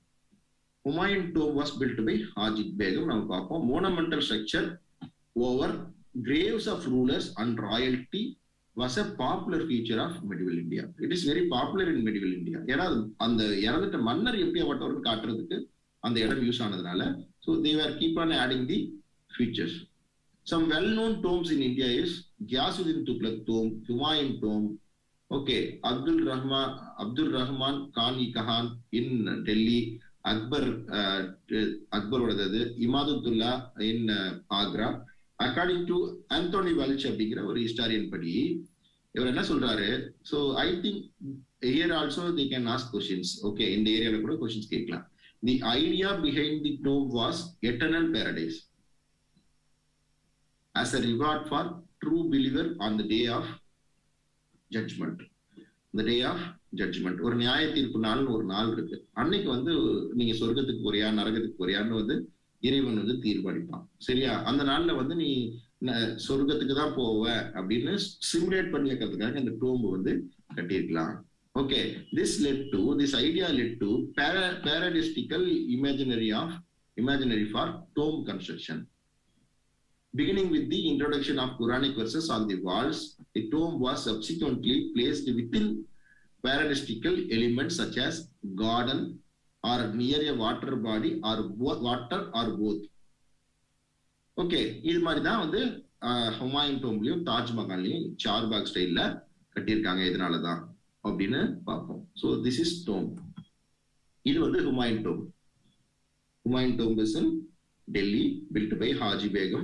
Humayun tomb was built by Haji Begum நம்ம பார்ப்போம் மோனமெண்டல் structure over graves of rulers and royalty was a popular feature of medieval India it is very popular in medieval India ஏன்னா அந்த இறந்துட்ட மன்னர் எப்படியாப்பட்டவர்னு காட்டுறதுக்கு அந்த இடம் use ஆனதுனால so there keep on adding the features some well known tombs in India is Ghiyasuddin Tughlaq tomb Humayun tomb okay Abdul Rahman Abdul Rahman Khan i Kahan in Delhi Akbar அக்பரோடது Itimaduddaulah in Agra according to Anthony Welch அப்படிங்கிற ஒரு ஹிஸ்டாரியன் படி இவர் என்ன சொல்றாரு so I think here also the can ask questions okay இந்த ஏரியால கூட கொஸ்டின்ஸ் கேட்கலாம் the idea behind the tomb was eternal paradise as a reward for true believer on the day of judgment இந்த day of judgement ஒரு நியாய தீர்ப்பு நாள்னு ஒரு நாள் இருக்கு அன்னைக்கு வந்து நீங்க சொர்க்கத்துக்கு போறியா நரகத்துக்கு போறியான்னு வந்து இறைவன் வந்து தீர்ப்பளிப்பான் சரியா அந்த நாள்ல வந்து நீ சொர்க்கத்துக்கு தான் போவ அப்படின்னு சிமுலேட் பண்ணி வைக்கிறதுக்காக இந்த டோம்பு வந்து கட்டியிருக்கலாம் okay this led to this idea led to paradisical imaginary of imaginary for tomb construction. Beginning with the introduction of Quranic verses on the walls, the tomb was subsequently placed within paradistical elements such as garden or near a water body or bo- water or both. Okay இது மாதிரி தான் வந்து ஆஹ், ஹுமாயூன் டோம்லயும் தாஜ்மஹால்லையும் சார்பாக் ஸ்டைல்ல கட்டியிருக்காங்க இதனாலதான் அப்படின்னு பார்ப்போம் so this is tomb இது வந்து Humayun tomb Humayun tomb is in Delhi built by Haji Begum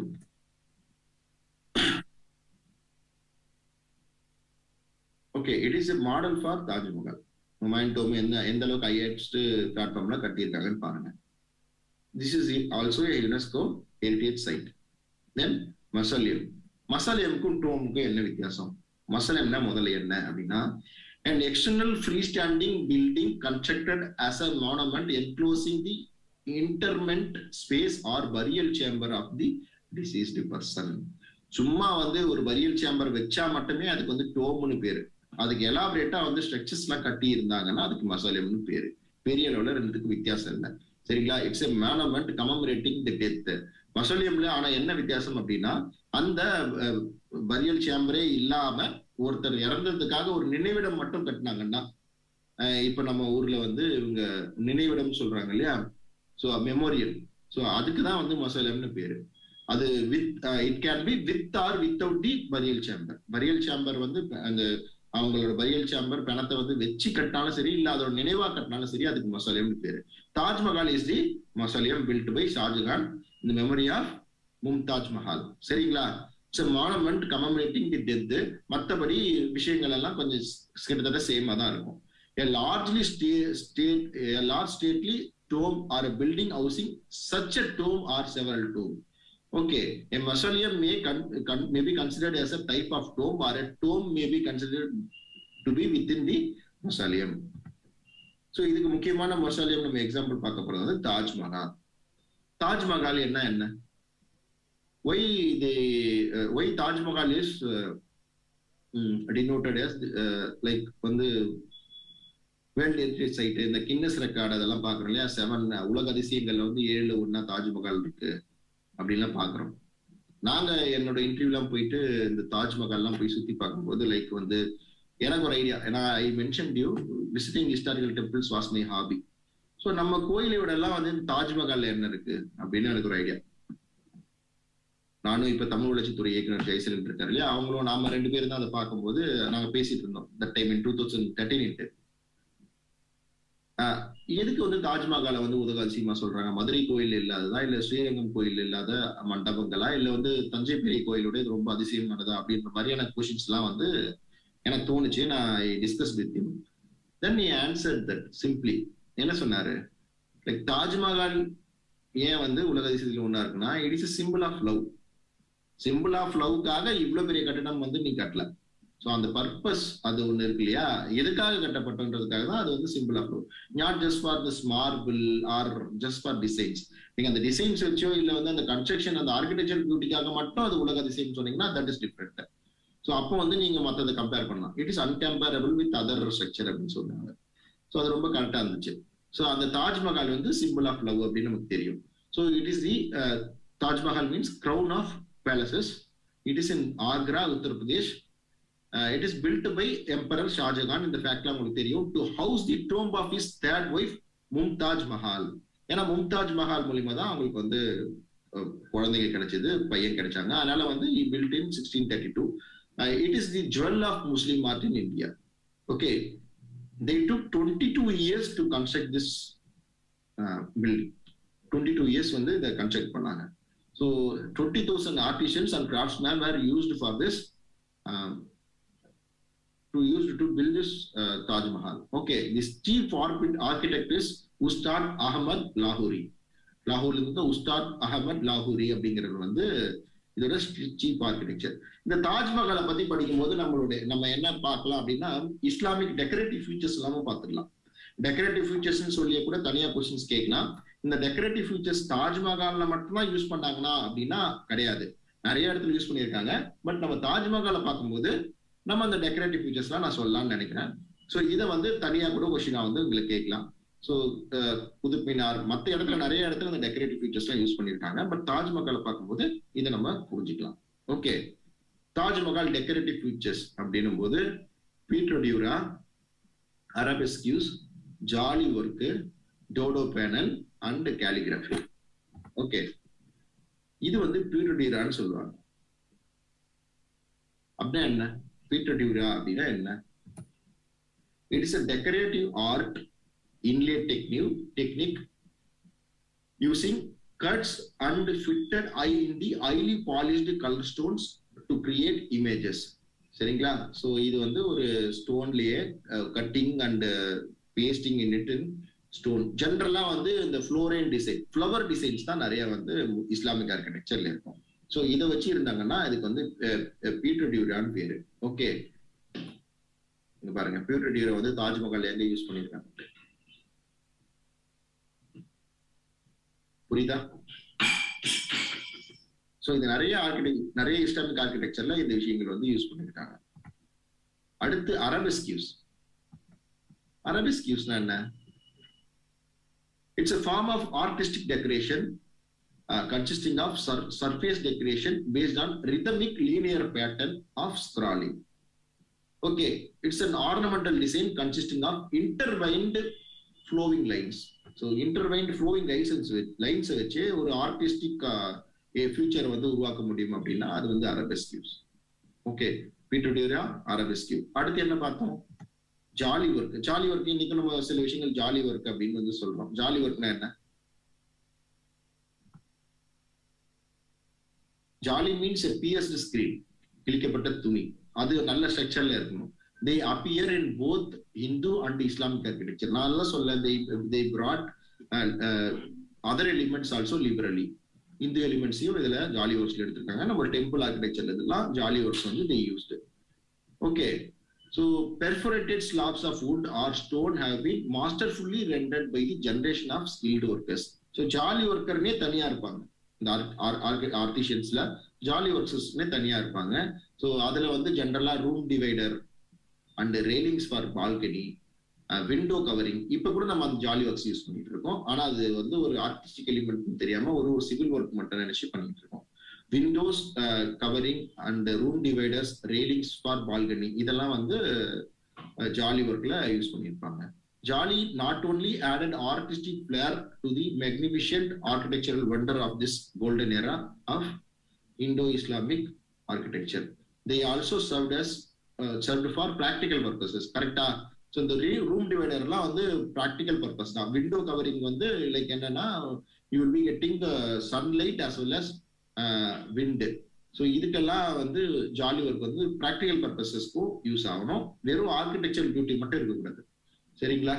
okay it is a model for Taj Mahal Humayun tomb எந்த எந்த அளவுக்கு ஹையஸ்ட் பிளாட்ஃபார்ம்ல கட்டியிருக்காங்கன்னு பாருங்க this is also UNESCO heritage site then mausoleum மசலியமுக்கும் டோமுக்கும் என்ன வித்தியாசம் மசலியம்னா முதல்ல என்ன அப்படின்னா an external freestanding building constructed as a monument enclosing the interment space or burial chamber of the deceased person சும்மா வந்து ஒரு பரியல் சேம்பர் வச்சா மட்டுமே அதுக்கு வந்து டோம்னு பேரு அதுக்கு எலாபரேட்டா வந்து ஸ்ட்ரக்சர்ஸ் எல்லாம் கட்டி இருந்தாங்கன்னா அதுக்கு மசாலியம்னு பேரு பெரிய அளவுல ரெண்டுத்துக்கு வித்தியாசம் இல்லை சரிங்களா இட்ஸ் எ மேனமெண்ட் கமமரேட்டிங் தி டெத் மசோலியம்ல ஆனா என்ன வித்தியாசம் அப்படின்னா அந்த பரியல் சேம்பரே இல்லாம ஒருத்தர் இறந்ததுக்காக ஒரு நினைவிடம் மட்டும் கட்டினாங்கன்னா அஹ் இப்ப நம்ம ஊர்ல வந்து இவங்க நினைவிடம் சொல்றாங்க இல்லையா சோ மெமோரியல் சோ அதுக்கு தான் வந்து மசோலியம்னு பேரு அது with it can be with or without the burial chamber burial chamber வந்து அந்த அவங்களோட பரியல் சேம்பர் பணத்தை வந்து வச்சு கட்டினாலும் சரி இல்ல அதோட நினைவா கட்டினாலும் சரி அதுக்கு மசாலியம்னு பேரு Taj Mahal is the mausoleum built by Shahjahan இந்த மெமரி ஆஃப் மும்தாஜ் மஹால் சரிங்களா it's monument commemorating the death மற்றபடி விஷயங்கள் எல்லாம் கொஞ்சம் கிட்டத்தட்ட சேமா தான் இருக்கும் a largely sta- state a large stately tomb or a building housing such a tomb or several tomb okay a mausoleum may con- con- may be considered as a type of tomb or a tomb may be considered to be within the mausoleum so இதுக்கு முக்கியமான மொசாலியம் நம்ம example பார்க்க போறது வந்து தாஜ்மஹால் தாஜ்மஹால் என்ன என்ன why the why Taj Mahal is denoted as like வந்து world heritage site இந்த கின்னஸ் ரெக்கார்டு அதெல்லாம் பாக்குறோம் இல்லையா செவன் உலக அதிசயங்கள்ல வந்து ஏழு ஒன்னா தாஜ்மஹால் இருக்கு அப்படின்லாம் பாக்குறோம் நாங்க என்னோட இன்டர்வியூலாம் போயிட்டு இந்த தாஜ்மஹால்லாம் போய் சுத்தி பார்க்கும்போது லைக் வந்து எனக்கு ஒரு ஐடியா ஏன்னா I mention due visiting historical temples was my hobby so நம்ம கோயிலை விட எல்லாம் வந்து இந்த தாஜ்மஹால்ல என்ன இருக்கு அப்படின்னு எனக்கு ஒரு ஐடியா நானும் இப்ப தமிழ் வளர்ச்சித்துறை இயக்குனர் ஜெயசலன் இருக்காரு இல்லையா அவங்களும் நாம ரெண்டு பேரும் தான் அதை பார்க்கும்போது நாங்க பேசிட்டு இருந்தோம் that time in two thousand thirteen எதுக்கு வந்து தாஜ்மஹாலை வந்து உலக அதிசயமா சொல்றாங்க மதுரை கோயில் இல்லாததா இல்ல ஸ்ரீரங்கம் கோயில் இல்லாத மண்டபங்களா இல்ல வந்து தஞ்சை பெரிய கோயிலோட இது ரொம்ப அதிசயமானதா அப்படின்ற மாதிரியான கொஷின்ஸ் எல்லாம் வந்து எனக்கு தோணுச்சு நான் டிஸ்கஸ் வித் யூ தென் நீ ஆன்சர் தட் சிம்பிளி என்ன சொன்னாரு லைக் தாஜ்மஹால் ஏன் வந்து உலக அதிசயத்துல ஒண்ணா இருக்குன்னா it is simple of love simple of லவ்க்காக இவ்வளவு பெரிய கட்டடம் வந்து நீ கட்டல ஸோ அந்த பர்பஸ் அது ஒண்ணு இருக்கு இல்லையா எதுக்காக கட்டப்பட்டன்றதுக்காக தான் அது வந்து simple of love not just for this marble or just for designs நீங்க அந்த டிசைன்ஸ் வச்சோ இல்ல வந்து அந்த கன்ஸ்ட்ரக்ஷன் அந்த ஆர்கிடெக்சர் பியூட்டிக்காக மட்டும் அது உலக அதிசயம் சொன்னீங்கன்னா தட் இஸ் டிஃப்ரெண்ட் ஸோ அப்போ வந்து நீங்க மற்றதை கம்பேர் பண்ணலாம் it is uncomparable with other structure அப்படின்னு சொன்னாங்க ஸோ அது ரொம்ப கரெக்டா இருந்துச்சு ஸோ அந்த தாஜ்மஹால் வந்து சிம்பிள் ஆஃப் லவ் அப்படின்னு நமக்கு தெரியும் so it is the Taj Mahal means crown of palaces it is in Agra Uttar Pradesh it is built by emperor Shah Jahan இந்த ஃபேக்ட்லாம் உங்களுக்கு தெரியும் to house the tomb of his third wife Mumtaz Mahal ஏன்னா மும்தாஜ் மஹால் மூலியமா தான் அவங்களுக்கு வந்து குழந்தைங்க கிடைச்சது பையன் கிடைச்சாங்க அதனால வந்து built in sixteen thirty two it is the jewel of Muslim art in India okay they took twenty two years to construct this building twenty two years வந்து இதை கன்ஸ்ட்ரக்ட் பண்ணாங்க so twenty thousand artisans and craftsmen were used for this to use to build this uh, Taj Mahal. Okay, this chief architect is Ustad Ahmad Lahori. லாகூர்ல இருந்து உஸ்தாத் அகமத் லாகூரி அப்படிங்கிறவர் வந்து இதோட cheap architecture இந்த தாஜ்மஹாலை பத்தி படிக்கும் போது நம்மளுடைய நம்ம என்ன பார்க்கலாம் அப்படின்னா இஸ்லாமிக் டெக்கரேட்டிவ் ஃபீச்சர்ஸ் எல்லாமே பார்த்துக்கலாம் டெக்கரேட்டிவ் ஃபீச்சர்ஸ் சொல்லிய கூட தனியா கொஸ்டின்ஸ் கேட்கலாம் இந்த டெக்கரேட்டிவ் ஃபீச்சர்ஸ் தாஜ்மஹால்ல மட்டும்தான் யூஸ் பண்ணாங்கன்னா அப்படின்னா கிடையாது நிறைய இடத்துல யூஸ் பண்ணியிருக்காங்க பட் நம்ம தாஜ்மஹாலை பார்க்கும்போது நம்ம அந்த டெக்கரேட்டிவ் ஃபீச்சர்ஸ்லாம் நான் சொல்லலாம்னு நினைக்கிறேன் ஸோ இதை வந்து தனியாக கூட கொஸ்டினா வந்து உங்களுக்கு கேட்கலாம் ஸோ புதுப்பினார் மற்ற இடத்துல நிறைய இடத்துல இந்த டெக்கரேட்டிவ் ஃபீச்சர்ஸ்லாம் யூஸ் பண்ணியிருக்காங்க பட் தாஜ்மஹாலை பார்க்கும்போது இதை நம்ம புரிஞ்சுக்கலாம் ஓகே தாஜ்மஹால் டெக்கரேட்டிவ் ஃபீச்சர்ஸ் அப்படின்னும் போது pietra dura arabesques jali work dado panel and calligraphy okay இது வந்து பீட்ரோடியூரான்னு சொல்லுவாங்க அப்படின்னா என்ன பீட்ரோடியூரா அப்படின்னா என்ன it is a decorative art inlay technique technique using cuts and fitted eye in the highly polished color stones to create images சரிங்களா so இது வந்து ஒரு ஸ்டோன்லயே cutting and pasting in it stone ஜென்ரலா வந்து இந்த ஃப்ளோரைன் டிசைன் ஃப்ளவர் டிசைன்ஸ் தான் நிறைய வந்து இஸ்லாமிக் ஆர்கிடெக்சர்ல இருக்கும் ஸோ இதை வச்சு இருந்தாங்கன்னா இதுக்கு வந்து பீட்டர் டியூரான்னு பேரு ஓகே இங்க பாருங்க பீட்டர் டியூரா வந்து தாஜ்மஹால் எங்க யூஸ் பண்ணியிருக்காங்க புரியுதா சோ இது நிறைய ஆர்கிடெக்ட் நிறைய இஸ்லாமிக் ஆர்கிடெக்சர்ல இந்த விஷயங்கள் வந்து யூஸ் பண்ணிருக்காங்க அடுத்து அரபிஸ்கியூஸ் அரபிஸ்கியூஸ்னா என்ன it's a form of artistic decoration consisting of surface decoration based on rhythmic linear pattern of scrolling okay it's an ornamental design consisting of intertwined flowing lines so intertwined flowing licence லைன்ஸை வச்சு ஒரு artistic future வந்து உருவாக்க முடியும் அப்படின்னா அது வந்து அரபெஸ்கியூஸ் okay பீட்டோடியூரா அரபெஸ்கியூ அடுத்து என்ன பார்த்தோம் ஜாலி ஒர்க் ஜாலி ஒர்க் இன்னைக்கு நம்ம சில விஷயங்கள் ஜாலி ஒர்க் அப்படின்னு வந்து சொல்றோம் ஜாலி ஒர்க்னா என்ன ஜாலி மீன்ஸ் பிஎஸ்டி ஸ்கிரீன் கிழிக்கப்பட்ட துணி அது நல்ல ஸ்ட்ரக்சர்ல இருக்கணும் they appear in both Hindu and Islamic architecture நான் எல்லாம் சொல்ல they brought other elements also liberally Hindu எலிமெண்ட்ஸையும் இதுல ஜாலி ஒர்க்ஸ்ல எடுத்திருக்காங்க நம்ம டெம்பிள் ஆர்கிடெக்சர்ல இதெல்லாம் ஜாலி ஒர்க்ஸ் வந்து they used okay so perforated slabs of wood or stone have been masterfully rendered by the generation of skilled workers so jali ஒர்க்கர்னே தனியா இருப்பாங்க இந்த ஆர்டிஷியன்ஸ்ல ஜாலி ஒர்க்ஸஸ்னே தனியா இருப்பாங்க ஸோ அதுல வந்து ஜென்ரலா room divider and railings for balcony window covering இப்ப கூட நம்ம அந்த ஜாலி ஒர்க்ஸ் யூஸ் பண்ணிட்டு இருக்கோம் ஆனா அது வந்து ஒரு ஆர்டிஸ்டிக் எலிமெண்ட் தெரியாம ஒரு ஒரு சிவில் ஒர்க் மட்டும் நினைச்சு பண்ணிட்டு இருக்கோம் windows covering and room dividers railings for balcony இதெல்லாம் வந்து ஜாலி ஒர்க்ல யூஸ் பண்ணியிருப்பாங்க jali not only added artistic flair to the magnificent architectural wonder of this golden era of Indo Islamic architecture they also served as served for practical purposes கரெக்டா so இந்த room டிவைடர்லாம் வந்து practical purpose தான் window covering வந்து like என்னன்னா you will be getting the sunlight as well as wind so இதுக்கெல்லாம் வந்து jali work வந்து ப்ராக்டிக்கல் பர்பஸஸ்க்கும் யூஸ் ஆகணும் வெறும் ஆர்கிடெக்சர் பியூட்டி மட்டும் இருக்கக்கூடாது சரிங்களா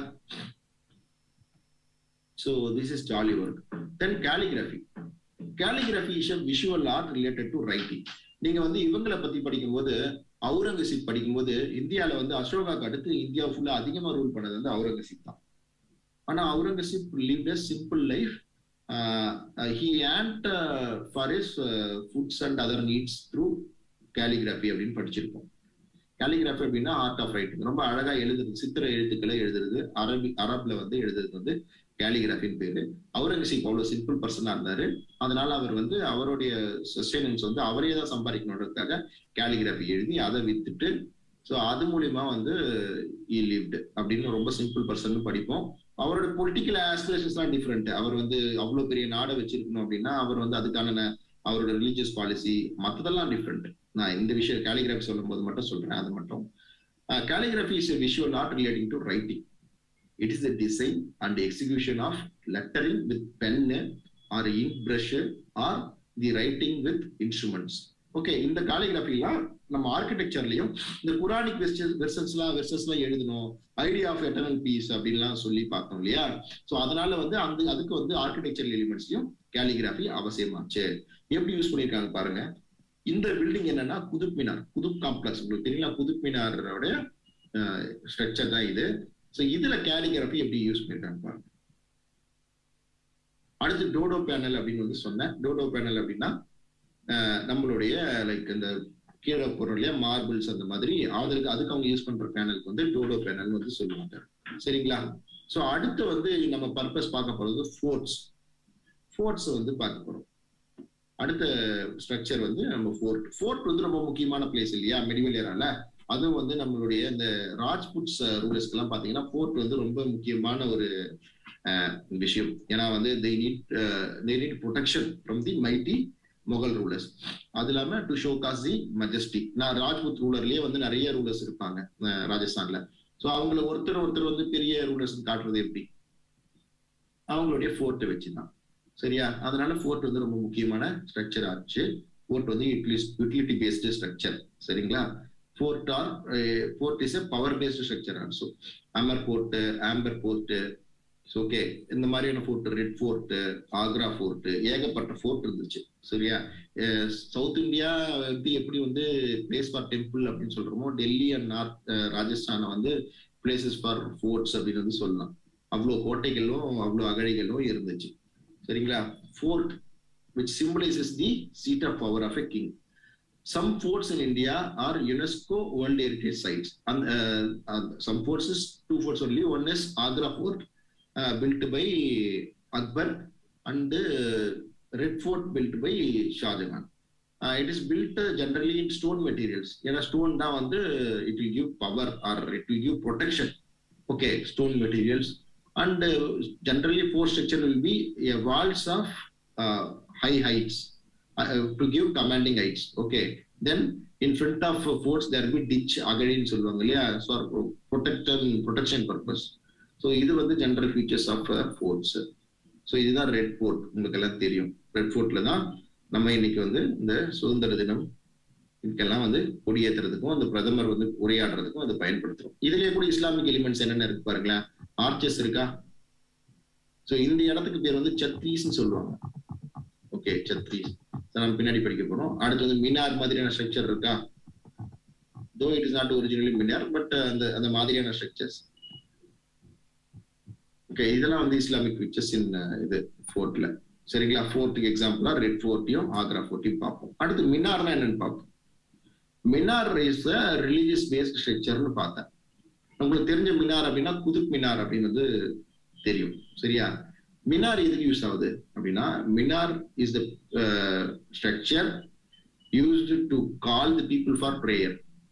so this is jali work then calligraphy calligraphy is a visual art related to writing நீங்க வந்து இவங்களை பத்தி படிக்கும்போது அவுரங்கசீப் படிக்கும்போது இந்தியால வந்து அசோகாக்கு அடுத்து இந்தியா ஃபுல்லா அதிகமா ரூல் பண்ணது வந்து அவுரங்கசீப் தான் ஆனா Aurangzeb live a simple life he earned for his foods and other needs through calligraphy அப்படின்னு படிச்சிருக்கோம் கேலிகிராஃபி அப்படின்னா ஆர்ட் ஆஃப் ரைட்டிங் ரொம்ப அழகா எழுதுறது சித்திர எழுத்துக்களை எழுதுறது அரபி அரப்ல வந்து எழுதுறது வந்து கேலிகிராஃபின்னு பேரு அவுரங்கசீப் அவ்வளவு சிம்பிள் பர்சனா இருந்தாரு அதனால அவர் வந்து அவருடைய சஸ்டைனன்ஸ் வந்து அவரே தான் சம்பாதிக்கணுன்றதுக்காக கேலிகிராஃபி எழுதி அதை வித்துட்டு ஸோ அது மூலியமா வந்து இ லிவ்டு அப்படின்னு ரொம்ப சிம்பிள் பர்சன் படிப்போம் அவரோட பொலிட்டிக்கல் ஆஸ்பிரேஷன்ஸ்லாம் டிஃப்ரெண்ட் அவர் வந்து அவ்வளவு பெரிய நாடை வச்சிருக்கணும் அப்படின்னா அவர் வந்து அதுக்கான அவரோட ரிலீஜியஸ் பாலிசி மற்றதெல்லாம் டிஃப்ரெண்ட் நான் இந்த விஷயம் கேலிகிராஃபி சொல்லும் போது மட்டும் சொல்றேன் அது மட்டும் calligraphy is visual not relating to writing it is the design and execution of lettering with pen or ink brush or the writing with instruments okay இந்த காலிகிராஃபிலாம் நம்ம ஆர்கிடெக்சர்லயும் இந்த குரானிக் வெர்சன்ஸ்லாம் வெர்சஸ்லாம் எழுதணும் ஐடியா ஆஃப் எட்டர்னல் பீஸ் அப்படின்லாம் சொல்லி பார்த்தோம் இல்லையா so அதனால வந்து அந்த அதுக்கு வந்து ஆர்கிடெக்சரல் எலிமெண்ட்ஸ்லயும் கேலிகிராஃபி அவசியமாச்சு எப்படி யூஸ் பண்ணியிருக்காங்க பாருங்க இந்த பில்டிங் என்னன்னா குதுப் மினார் குதுப் காம்ப்ளெக்ஸ் உங்களுக்கு தெரியல குதுப் மினாரோட ஸ்ட்ரக்சர் தான் இது ஸோ இதுல கேலிகிராஃபி எப்படி யூஸ் பண்ணிருக்காங்க பாருங்க அடுத்து டோடோ பேனல் அப்படின்னு வந்து சொன்னேன் டோடோ பேனல் அப்படின்னா நம்மளுடைய லைக் இந்த கீழே போடுறோம் இல்லையா மார்பிள்ஸ் அந்த மாதிரி அதுக்கு அதுக்கு அவங்க யூஸ் பண்ற பேனலுக்கு வந்து டோடோ பேனல் வந்து சொல்லுவாங்க சரிங்களா ஸோ அடுத்து வந்து நம்ம பர்பஸ் பார்க்க போறது ஃபோர்ட்ஸ் ஃபோர்ட்ஸ் வந்து பார்க்க போறோம் அடுத்த ஸ்ட்ரக்சர் வந்து நம்ம ஃபோர்ட் ஃபோர்ட் வந்து ரொம்ப முக்கியமான பிளேஸ் இல்லையா மெடிவல் ஏரால அதுவும் வந்து நம்மளுடைய இந்த ராஜ்புட்ஸ் ரூலர்ஸ்க்கு எல்லாம் பாத்தீங்கன்னா ஃபோர்ட் வந்து ரொம்ப முக்கியமான ஒரு விஷயம் ஏன்னா வந்து they need they need protection from the mighty Mughal rulers அது இல்லாம to showcase the majesty நான் ராஜ்புத் ரூலர்லயே வந்து நிறைய ரூலர்ஸ் இருப்பாங்க ராஜஸ்தான்ல ஸோ அவங்கள ஒருத்தர் ஒருத்தர் வந்து பெரிய ரூலர்ஸ் காட்டுறது எப்படி அவங்களுடைய ஃபோர்ட்டை வச்சுதான் சரியா அதனால ஃபோர்ட் வந்து ரொம்ப முக்கியமான ஸ்ட்ரக்சர் ஆச்சு ஃபோர்ட் வந்து யூட்டிலிட்டி பேஸ்டு ஸ்ட்ரக்சர் சரிங்களா fort or fort is a power based structure also Amer fort Amber fort okay இந்த மாதிரியான fort red fort Agra fort ஏகப்பட்ட ஃபோர்ட் இருந்துச்சு சரியா சவுத் இந்தியா எப்படி எப்படி வந்து பிளேஸ் ஃபார் டெம்பிள் அப்படின்னு சொல்றோமோ டெல்லி அண்ட் நார்த் ராஜஸ்தானை வந்து பிளேசஸ் ஃபார் ஃபோர்ட்ஸ் அப்படின்னு வந்து சொல்லலாம் அவ்வளோ கோட்டைகளும் அவ்வளோ அகழிகளும் இருந்துச்சு சரிங்களா fort which symbolises the seat of power of a king some forts in India are UNESCO World Heritage Sites. And uh, uh, some forts is two forts only. One is Agra Fort, uh, built by Akbar, and uh, Red Fort built by Shah Jahan. Uh, it is built uh, generally in stone materials. ஏன்னா stone தான் வந்து it will give power or it will give protection okay stone materials and generally fort structure will be walls of high heights to give commanding heights okay then in front of forts there be ditch அகழின்னு சொல்லுவாங்க இல்லையா for protection protection purpose so இது வந்து general features of forts so இதுதான் red fort உங்களுக்கு எல்லாம் தெரியும் red ஃபோர்ட்ல தான் நம்ம இன்னைக்கு வந்து இந்த சுதந்திர தினம் இதுக்கெல்லாம் வந்து கொடியேற்றுறதுக்கும் அந்த பிரதமர் வந்து உரையாடுறதுக்கும் அதை பயன்படுத்துறோம் இதுலயே கூட இஸ்லாமிக் எலிமெண்ட்ஸ் என்னென்ன இருக்கு பாருங்களேன் ஆர்ச்சஸ் இருக்கா ஸோ இந்த இடத்துக்கு பேர் வந்து சத்ரீஸ்ன்னு சொல்லுவாங்க ஓகே சத்ரீஸ் நம்ம பின்னாடி படிக்க போறோம் அடுத்து வந்து மினார் மாதிரியான ஸ்ட்ரக்சர் இருக்கா though it is not originally minar but அந்த அந்த மாதிரியான ஸ்ட்ரக்சர்ஸ் ஓகே இதெல்லாம் வந்து இஸ்லாமிக் பிக்சர்ஸ் இன் இது ஃபோர்ட்ல சரிங்களா ஃபோர்ட்டுக்கு எக்ஸாம்பிளா ரெட் ஃபோர்ட்டையும் ஆக்ரா ஃபோர்ட்டையும் பார்ப்போம் அடுத்து மினார்னா என்னன்னு பார்ப்போம் மினார் இஸ் ரிலீஜியஸ் பேஸ்ட் ஸ்ட்ரக்சர்னு பார்த்தேன் உங்களுக்கு தெரிஞ்ச மினார் அப்படின்னா குதுப் மினார் அப்படின்னு தெரியும் சரியா மினார் எதுக்கு யூஸ் ஆகுது அப்படின்னா minar is the structure used to call the people for prayer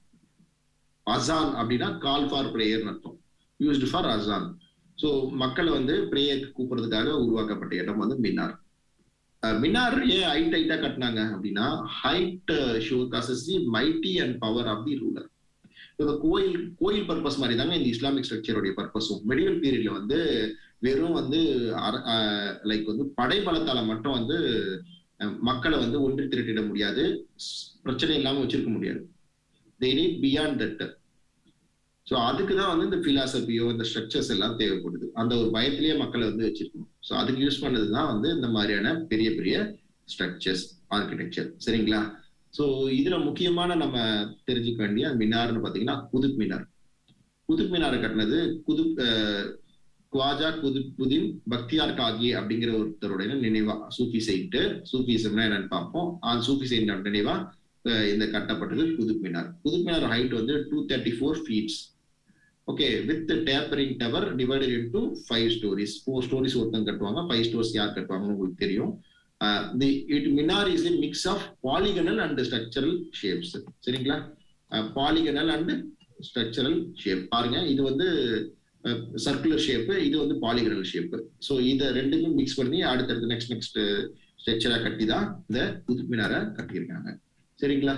azan அப்படின்னா கால் ஃபார் ப்ரேயர்னு அர்த்தம் யூஸ்டு ஃபார் அசான் ஸோ மக்களை வந்து ப்ரேயருக்கு கூப்பிடுறதுக்காக உருவாக்கப்பட்ட இடம் வந்து மினார் மினார் ஏன் ஹைட் ஹைட்டா கட்டினாங்க அப்படின்னா height showcases the mighty and power of the ruler இந்த கோயில் கோயில் பர்பஸ் மாதிரி தாங்க இந்த இஸ்லாமிக் ஸ்ட்ரக்சருடைய பர்பஸும் மெடிவல் பீரியட்ல வந்து வெறும் வந்து லைக் வந்து படைபலத்தால மட்டும் வந்து மக்களை வந்து ஒன்று திரட்டிட முடியாது பிரச்சனை இல்லாம வச்சிருக்க முடியாது they need beyond that so அதுக்கு தான் வந்து இந்த பிலாசபியோ இந்த ஸ்ட்ரக்சர்ஸ் எல்லாம் தேவைப்படுது அந்த ஒரு பயத்திலேயே மக்களை வந்து வச்சிருக்கணும் ஸோ அதுக்கு யூஸ் பண்ணது தான் வந்து இந்த மாதிரியான பெரிய பெரிய ஸ்ட்ரக்சர்ஸ் ஆர்கிடெக்சர் சரிங்களா ஸோ இதுல முக்கியமான நம்ம தெரிஞ்சுக்க வேண்டிய மினார்னு பாத்தீங்கன்னா குதுப் மினார் குதுப் மினாரை கட்டினது குதுப் குவாஜா குதுப்புதீன் பக்தியார் காகி அப்படிங்கிற ஒருத்தருடைய நினைவா சூஃபி செயின்ட்டு சூஃபிசம்னா என்னன்னு பார்ப்போம் அந்த சூஃபி செயின்ட் நினைவா இந்த கட்டப்பட்டது குதுப் மினார் குதுப் மினார் ஹைட் வந்து two thirty four feets okay with tapering tower divided into five stories four stories ஒருத்தங்க கட்டுவாங்க ஃபைவ் ஸ்டோர்ஸ் யார் கட்டுவாங்கன்னு உங்களுக்கு தெரியும் the it minar is a mix of polygonal and structural shapes சரிங்களா பாலிகனல் அண்ட் ஸ்ட்ரக்சரல் ஷேப் பாருங்க இது வந்து சர்க்குலர் ஷேப்பு இது வந்து பாலிகனல் ஷேப்பு ஸோ இதை ரெண்டுமே மிக்ஸ் பண்ணி அடுத்தடுத்து நெக்ஸ்ட் நெக்ஸ்ட் ஸ்ட்ரக்சரா கட்டி தான் இந்த குதுப் மினாரை கட்டியிருக்காங்க சரிங்களா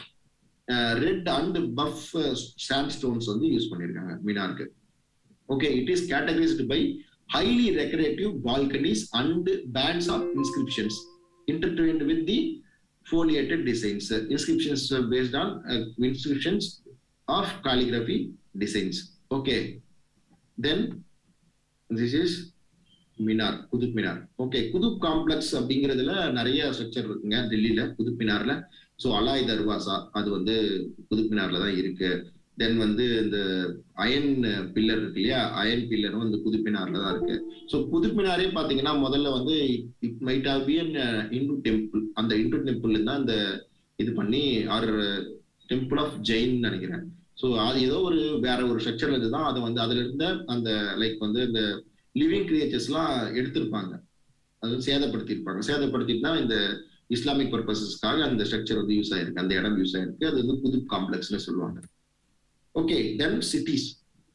red and buff sandstones வந்து யூஸ் பண்ணியிருக்காங்க மினாருக்கு okay it is categorised by highly decorative balconies and bands of inscriptions intertwined with the foliated designs. Uh, inscriptions uh, based on uh, inscriptions of calligraphy designs. Okay. Then this is Minar Qutub Minar okay Qutub complex அப்படிங்கிறதுல நிறைய structure இருக்குங்க டெல்லியில குதுப் மினார்ல so Alai Darwaza அது வந்து குதுப் மினார்ல தான் இருக்கு தென் வந்து இந்த அயன் பில்லர் இருக்கு இல்லையா அயன் பில்லரும் வந்து புதுப்பினார்ல தான் இருக்கு ஸோ புதுப்பினாரே பாத்தீங்கன்னா முதல்ல வந்து it might have be an Hindu temple அந்த இந்து டெம்பிள் தான் இந்த இது பண்ணி ஆர் டெம்பிள் ஆஃப் ஜெயின் நினைக்கிறேன் ஸோ அது ஏதோ ஒரு வேற ஒரு ஸ்ட்ரக்சர்ல இருந்து தான் அதை வந்து அதுல இருந்த அந்த லைக் வந்து இந்த லிவிங் கிரியேச்சர்ஸ்லாம் எடுத்திருப்பாங்க அது சேதப்படுத்தியிருப்பாங்க சேதப்படுத்திட்டு தான் இந்த இஸ்லாமிக் பர்பசஸ்க்காக அந்த ஸ்ட்ரக்சர் வந்து யூஸ் ஆயிருக்கு அந்த இடம் யூஸ் ஆயிருக்கு அது வந்து புது காம்ப்ளெக்ஸ்னு சொல்லுவாங்க ஓகே தென் சிட்டிஸ்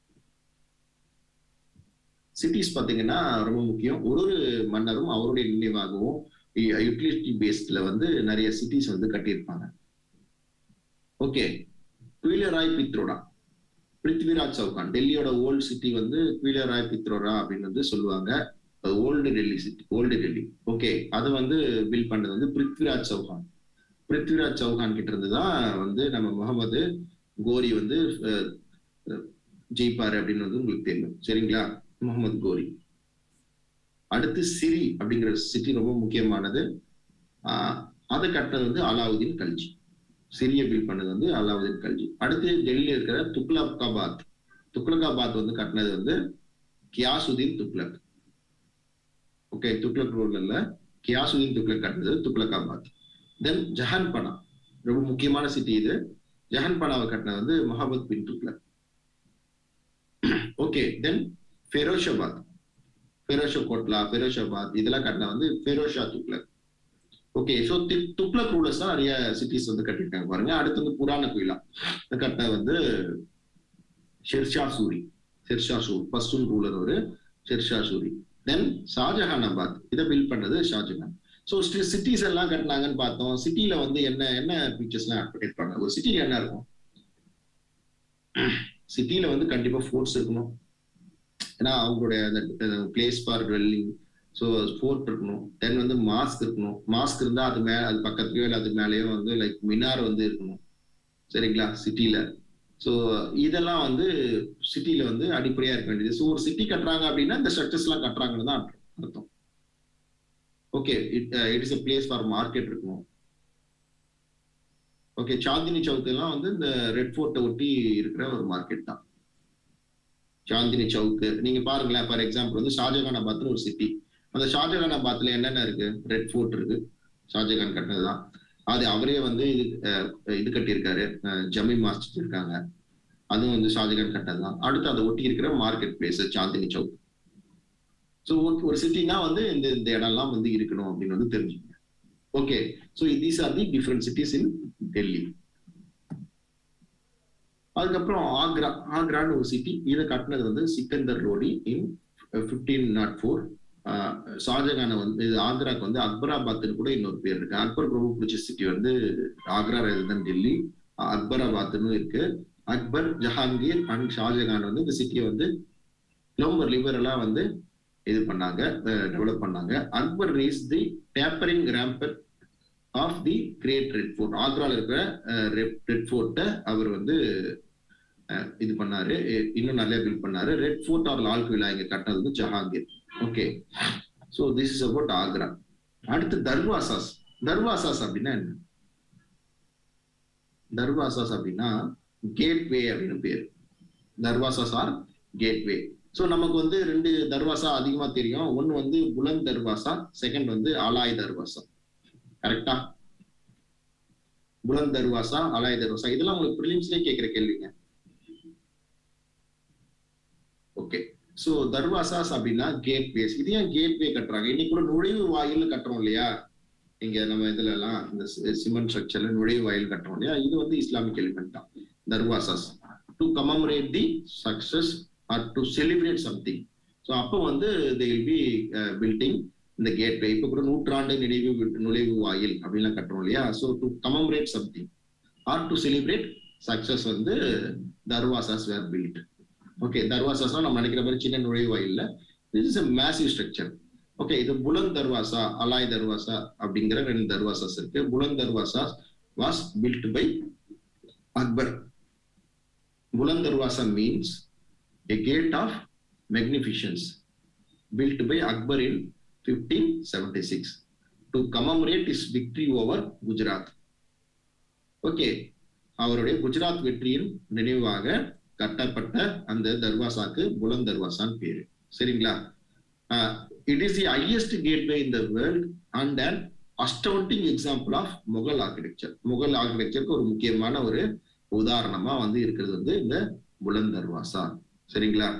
சிட்டிஸ் பாத்தீங்கன்னா ரொம்ப முக்கியம் ஒரு ஒரு மன்னரும் அவருடைய நினைவாகவும் யூட்டிலிட்டி பேஸ்ட்ல வந்து நிறைய சிட்டிஸ் வந்து கட்டியிருப்பாங்க ஓகே குயிலராய் பித்ரோடா பிருத்விராஜ் சவுகான் டெல்லியோட ஓல்டு சிட்டி வந்து குயிலராய் பித்ரோடா அப்படின்னு வந்து சொல்லுவாங்க old Delhi city old Delhi okay அது வந்து பில்ட் பண்ணது வந்து பிருத்விராஜ் சௌஹான் பிருத்விராஜ் சௌஹான் கிட்ட இருந்து தான் வந்து நம்ம முகமது கோரி வந்து ஜெயிப்பாரு அப்படின்னு வந்து உங்களுக்கு தெரியும் சரிங்களா முகமது கோரி அடுத்து சிரி அப்படிங்கிற சிட்டி ரொம்ப முக்கியமானது ஆஹ் அதை கட்டினது வந்து அலாவுதீன் கல்ஜி சிறிய பில்ட் பண்ணது வந்து அலாவுதீன் கல்ஜி அடுத்து டெல்லியில் இருக்கிற துக்லகாபாத் துக்லகாபாத் வந்து கட்டினது வந்து கியாசுதீன் துக்லக் ஓகே துக்லக் ரோட்ல கியாசுதீன் துக்லக் கட்டினது துக்லகாபாத் தென் ஜஹான்பனா ரொம்ப முக்கியமான சிட்டி இது ஜஹான்பனாவை கட்டினது வந்து மொஹபத் பின் துக்லக் ஓகே தென் ஃபெரோஷாபாத் ஃபெரோஷா கோட்லா ஃபெரோஷாபாத் இதெல்லாம் கட்டின வந்து Feroz Shah Tughlaq okay so Tughlaq rulers தான் நிறைய சிட்டிஸ் வந்து கட்டியிருக்காங்க பாருங்க அடுத்து வந்து புராண கோயிலா கட்டின வந்து ஷெர்ஷா சூரி ஷெர்ஷா சூர் ஃபர்ஸ்ட் ரூலர் ஒரு ஷெர்ஷா சூரி தென் ஷாஜஹானாபாத் இதை பில்ட் பண்ணது ஷாஜஹான் ஸோ சிட்டிஸ் எல்லாம் கட்டினாங்கன்னு பார்த்தோம் சிட்டில வந்து என்ன என்ன ஃபீச்சர்ஸ் எல்லாம் ஆட் பண்ணிருப்பாங்க ஒரு சிட்டில என்ன இருக்கும் சிட்டில வந்து கண்டிப்பா ஃபோர்ட்ஸ் இருக்கணும் ஏன்னா அவங்களுடைய அந்த place for dwelling so fort இருக்கணும் தென் வந்து மாஸ்க் இருக்கணும் மாஸ்க் இருந்தா அது மேல அது பக்கத்துலயோ இல்லை அது மேலேயோ வந்து லைக் மினார் வந்து இருக்கணும் சரிங்களா சிட்டில ஸோ இதெல்லாம் வந்து சிட்டில வந்து அடிப்படையா இருக்க வேண்டியது ஸோ ஒரு சிட்டி கட்டுறாங்க அப்படின்னா இந்த ஸ்ட்ரக்சர்ஸ் எல்லாம் கட்டுறாங்கன்னு தான் அர்த்தம் okay it it is a place for market இருக்கணும் ஓகே சாந்தினி சவுக் எல்லாம் வந்து இந்த ரெட் ஃபோர்ட்டை ஒட்டி இருக்கிற ஒரு மார்க்கெட் தான் சாந்தினி சவுக்கு நீங்க பாருங்களேன் ஃபார் எக்ஸாம்பிள் வந்து ஷாஜகானாபாத்னு ஒரு சிட்டி அந்த ஷாஜகானாபாத்ல என்னென்ன இருக்கு ரெட் ஃபோர்ட் இருக்கு ஷாஜகான் கட்டினதுதான் அது அவரே வந்து இது இது கட்டியிருக்காரு ஜமி மாஸ்டர் இருக்காங்க அதுவும் வந்து ஷாஜகான் கட்டதுதான் அடுத்து அதை ஒட்டி இருக்கிற market place Chandni Chowk so ஒரு சிட்டினா வந்து இந்த இந்த இடம்லாம் வந்து இருக்கணும் அப்படின்னு வந்து தெரிஞ்சுக்கங்க okay so these are the different cities in Delhi அதுக்கப்புறம் ஆக்ரா ஆக்ரான்னு ஒரு சிட்டி இதை கட்டினது வந்து Sikandar Lodi in fifteen naught four ஷாஜகானை வந்து இது ஆக்ராக்கு வந்து அக்பராபாத்னு கூட இன்னொரு பேர் இருக்கு அக்பர் ரொம்ப பிடிச்ச சிட்டி வந்து ஆக்ரா தான் டெல்லி அக்பராபாத்னு இருக்கு அக்பர் ஜஹாங்கீர் அண்ட் ஷாஜகான் வந்து இந்த சிட்டியை வந்து ரொம்ப லிபரலா வந்து இது பண்ணாங்க டெவலப் பண்ணாங்க அக்பர் ரீஸ் the tapering rampart of the great red fort ஆக்ரால இருக்கிற ரெட் ஃபோர்ட்டை அவர் வந்து இது பண்ணாரு இன்னும் நிறைய பில்ட் பண்ணாரு red fort or Lal Qila இங்க கட்டினது வந்து Jahangir okay so this is about Agra அடுத்து தர்வாசாஸ் தர்வாசாஸ் அப்படின்னா என்ன தர்வாசாஸ் அப்படின்னா கேட்வே அப்படின்னு பேர் தர்வாசாஸ் ஆர் கேட்வே ஸோ நமக்கு வந்து ரெண்டு தர்வாசா அதிகமா தெரியும் ஒன்னு வந்து புலந்த் தர்வாசா செகண்ட் வந்து அலாய் தர்வாசா கரெக்டா புலந்த் தர்வாசா அலாய் தர்வாசா இதெல்லாம் உங்களுக்கு ப்ரிலிம்ஸ்லேயே கேட்கிற கேள்விங்க ஓகே ஸோ தர்வாசாஸ் அப்படின்னா கேட் வேஸ் இது ஏன் கேட் வே கட்டுறாங்க இன்னைக்கு கூட நுழைவு வாயில் கட்டுறோம் இல்லையா இங்க நம்ம இதுல எல்லாம் இந்த சிமெண்ட் ஸ்ட்ரக்சர்ல நுழைவு வாயில் கட்டுறோம் இல்லையா இது வந்து இஸ்லாமிக் எலிமெண்ட் தான் darwazas to commemorate the success or to celebrate something so அப்போ வந்து தே வில் பி பில்டிங் இந்த கேட்வே இப்போ கூட நூற்றாண்டு நினைவு நுழைவு வாயில் அப்படின்லாம் கட்டுறோம் இல்லையா so to commemorate something or to celebrate success வந்து தர்வாசாஸ் வேர் பில்ட் ஓகே தர்வாசாஸ்லாம் நம்ம நினைக்கிற மாதிரி சின்ன நுழைவு வாயில்ல this is a massive structure okay இது புலந்த் தர்வாசா அலாய் தர்வாசா அப்படிங்கிற ரெண்டு தர்வாசாஸ் இருக்கு Buland Darwaza was built by Akbar Buland Darwaza means a gate of magnificence built by Akbar in 1576 to commemorate his victory over Gujarat. Okay அவருடைய குஜராத் வெற்றியின் நினைவாக கட்டப்பட்ட அந்த தர்வாசாக்கு புலந்த் தர்வாசான்னு பேரு சரிங்களா it is the highest gateway in the world and and astounding example of Mughal architecture Mughal ஆர்கிடெக்சருக்கு ஒரு முக்கியமான ஒரு உதாரணமா வந்து இருக்கிறது வந்து இந்த புலந்த் தர்வாசா சரிங்களா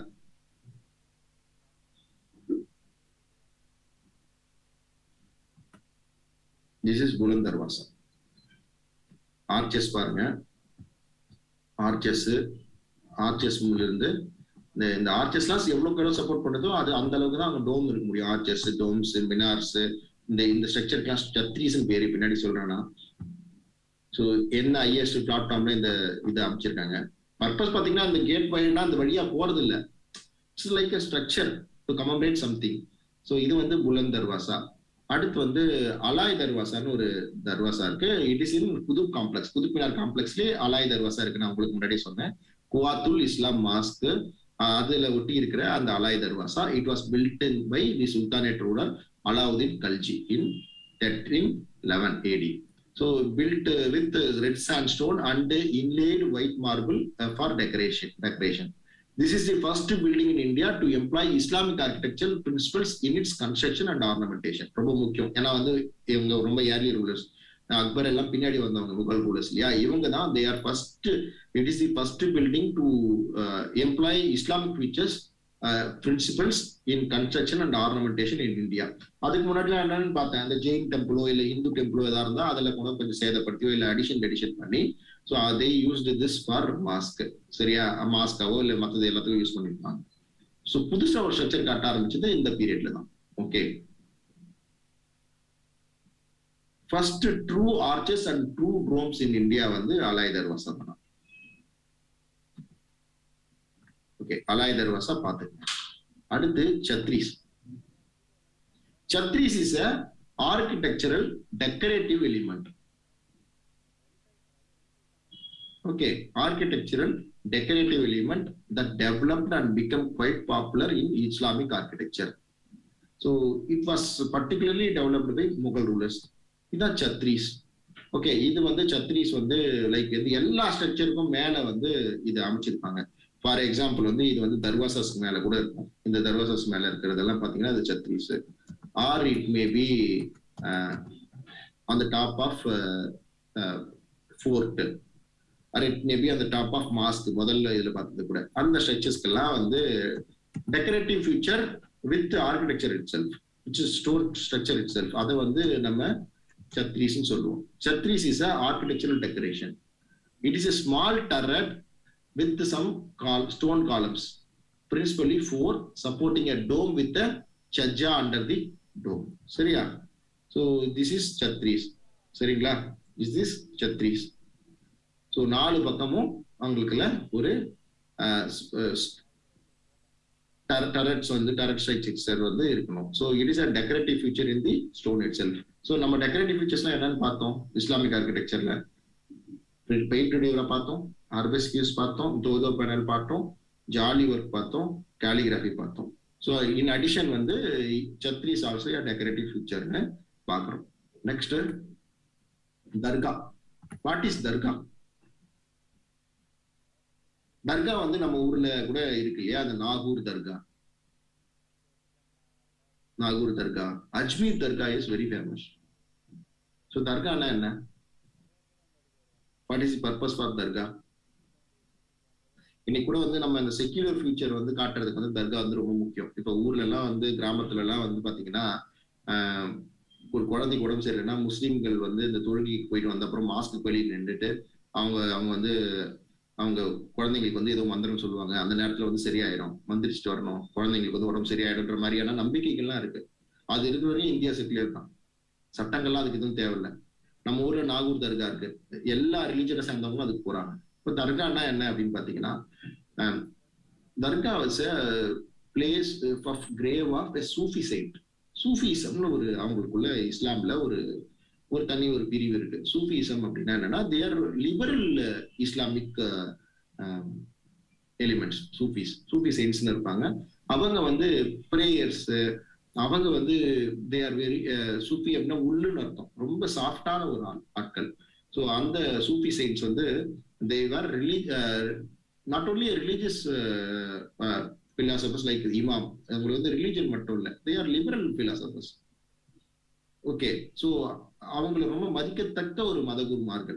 this is Buland Darwaza arches பாருங்க ஆர்ச்சஸ் ஆர்ச்சஸ் இருந்து இந்த இந்த ஆர்ச்சஸ்லாம் எவ்வளவுக்கு எவ்வளவு சப்போர்ட் பண்ணுதோ அது அந்த அளவுக்கு தான் அங்க டோம் இருக்க முடியும் ஆர்ச்சஸ் டோம்ஸ் மினார்ஸ் இந்த இந்த ஸ்ட்ரக்சர்க்கெல்லாம் சத்ரீஸ் பேரு பின்னாடி சொல்றேன்னா ஸோ என்ன ஐஎஸ் டாட் காம்ல இந்த இதை அமைச்சிருக்காங்க பர்பஸ் பாத்தீங்கன்னா இந்த கேட் வழினா அந்த வழியா போறது இல்ல it's like a structure to commemorate something so இது வந்து புலந்த் தர்வாசா அடுத்து வந்து அலாய் தர்வாசான்னு ஒரு தர்வாசா இருக்கு இட் இஸ் இன் புது காம்ப்ளெக்ஸ் புதுப்பினார் காம்ப்ளெக்ஸ்லயே அலாய் தர்வாசா இருக்கு நான் உங்களுக்கு முன்னாடி சொன்னேன் குவாத்துல் இஸ்லாம் மாஸ்க் அதுல ஒட்டி இருக்கிற அந்த Alai Darwaza it was built in by the sultanate ruler Alauddin Khalji in in eleven AD so built with red sandstone and inlaid white marble for decoration decoration This is the first building in India to employ Islamic architectural principles in its construction and ornamentation. ரொம்ப முக்கியம் ஏன்னா வந்து இவங்க ரொம்ப early rulers Akbar எல்லாம் பின்னாடி வந்தவங்க Mughal rulers இல்லையா இவங்க தான் they are first it is the first building to employ Islamic features principles in construction and ornamentation in India அதுக்கு முன்னாடி என்னன்னு பார்த்தேன் அந்த ஜெயின் டெம்பிளோ இல்ல இந்து டெம்பிளோ ஏதா இருந்தா அதுல கூட கொஞ்சம் சேதப்படுத்தியோ இல்ல அடிஷன் எடிஷன் பண்ணி ஸோ அதே யூஸ்டு திஸ் ஃபார் மாஸ்க் சரியா மாஸ்காவோ இல்ல மற்றது எல்லாத்துக்கும் யூஸ் பண்ணிருப்பாங்க ஸோ புதுசா ஒரு ஸ்ட்ரக்சர் கட்ட ஆரம்பிச்சது இந்த பீரியட்ல தான் okay first true arches and true domes in India வந்து அலாய் தர்வாசா தான் ஓகே அலாய் தர்வாசா பார்த்துக்கணும் அடுத்து chhatris chhatris is a architectural decorative element okay architectural decorative element that developed and become quite popular in islamic architecture so it was particularly developed by mughal rulers இதான் சத்ரீஸ் okay இது வந்து சத்ரீஸ் வந்து like இது எல்லா ஸ்ட்ரக்சருக்கும் மேல வந்து இது அமைச்சிருப்பாங்க ஃபார் எக்ஸாம்பிள் வந்து இது வந்து தர்வாசாஸ் மேல கூட இருக்கும் இந்த தர்வாசாஸ் மேல இருக்கிறதெல்லாம் பாத்தீங்கன்னா அது chhatris are it may be on the top of fort or it maybe அந்த டாப் ஆஃப் மாஸ்க் முதல்ல இதுல பார்த்தது கூட அந்த ஸ்ட்ரக்சர்ஸ்க்கெல்லாம் வந்து decorative feature with architecture itself which is stone structure itself அதை வந்து நம்ம சத்ரீஸ்ன்னு சொல்லுவோம் chhatris is a architectural decoration it is a small turret with some கால் stone columns principally four supporting a dome with a chhajja under தி டோம் சரியா so this is சத்ரீஸ் சரிங்களா is this சத்ரீஸ் so நாலு பக்கமும் அவங்களுக்குள்ள ஒரு டரட்ஸ் வந்து டரட் ஸ்ட்ரக்சர் வந்து இருக்கணும் so it is a decorative feature in the stone itself so நம்ம டெக்கரேட்டிவ் ஃபியூச்சர்ஸ்லாம் என்னன்னு பார்த்தோம் இஸ்லாமிக் ஆர்கிடெக்சர்ல பெயிண்ட் டேவ்ல பார்த்தோம் ஆர்பெஸ்கியூஸ் பார்த்தோம் தோதோ பேனல் பார்த்தோம் ஜாலி ஒர்க் பார்த்தோம் கேலிகிராஃபி பார்த்தோம் ஸோ இன் அடிஷன் வந்து சத்ரீஸ் ஆல்சோ டெக்கரேட்டிவ் ஃபியூச்சர்னு பார்க்குறோம் next dargah what is dargah dargah வந்து நம்ம ஊர்ல கூட இருக்கு இல்லையா அந்த Nagore dargah Nagore dargah Ajmer dargah is very famous so தர்கானா என்ன what is purpose for dargah இன்னைக்கு கூட வந்து நம்ம இந்த செக்யூலர் ஃபியூச்சர் வந்து காட்டுறதுக்கு வந்து தர்கா வந்து ரொம்ப முக்கியம் இப்போ ஊர்ல எல்லாம் வந்து கிராமத்துல எல்லாம் வந்து பாத்தீங்கன்னா ஒரு குழந்தைக்கு உடம்பு சரியில்லைன்னா முஸ்லீம்கள் வந்து இந்த தொழுகைக்கு போயிட்டு வந்த அப்புறம் மாஸ்க்கு வெளியே நின்றுட்டு அவங்க அவங்க வந்து அவங்க குழந்தைங்களுக்கு வந்து ஏதோ மந்திரம் சொல்லுவாங்க அந்த நேரத்துல வந்து சரியாயிடும் மந்திரிச்சுட்டு வரணும் குழந்தைங்களுக்கு வந்து உடம்பு சரியாயிடும்ன்ற மாதிரியான நம்பிக்கைகள்லாம் இருக்கு அது இருக்கிற வரையும் இந்தியா செக்யூலர் தான் சட்டங்கள்லாம் அதுக்கு எதுவும் தேவையில்லை நம்ம ஊர்ல நாகூர் தர்கா இருக்கு எல்லா ரிலீஜனை சேர்ந்தவங்களும் அதுக்கு போறாங்க இப்போ தர்கான்னா என்ன அப்படின்னு பாத்தீங்கன்னா dargah was place of grave of a Sufi saint சூஃபிசம்னு ஒரு அவங்களுக்குள்ள இஸ்லாம்ல ஒரு ஒரு தனி ஒரு பிரிவு இருக்கு சூஃபிசம் அப்படின்னா என்னன்னா they're liberal Islamic elements Sufis Sufi சயின்ஸ்னு இருப்பாங்க அவங்க வந்து ப்ரேயர்ஸ் அவங்க வந்து தே ஆர் வெரி சூஃபி அப்படின்னா உள்ளுன்னு அர்த்தம் ரொம்ப சாஃப்டான ஒரு ஆட்கள் ஸோ அந்த சூஃபி சயின்ஸ் வந்து they are really not only religious philosophers like imam அவங்களுக்கு வந்து ரிலீஜன் மட்டும் இல்லை they are liberal philosophers okay so அவங்கள ரொம்ப மதிக்கத்தக்க ஒரு மதகுருமார்கள்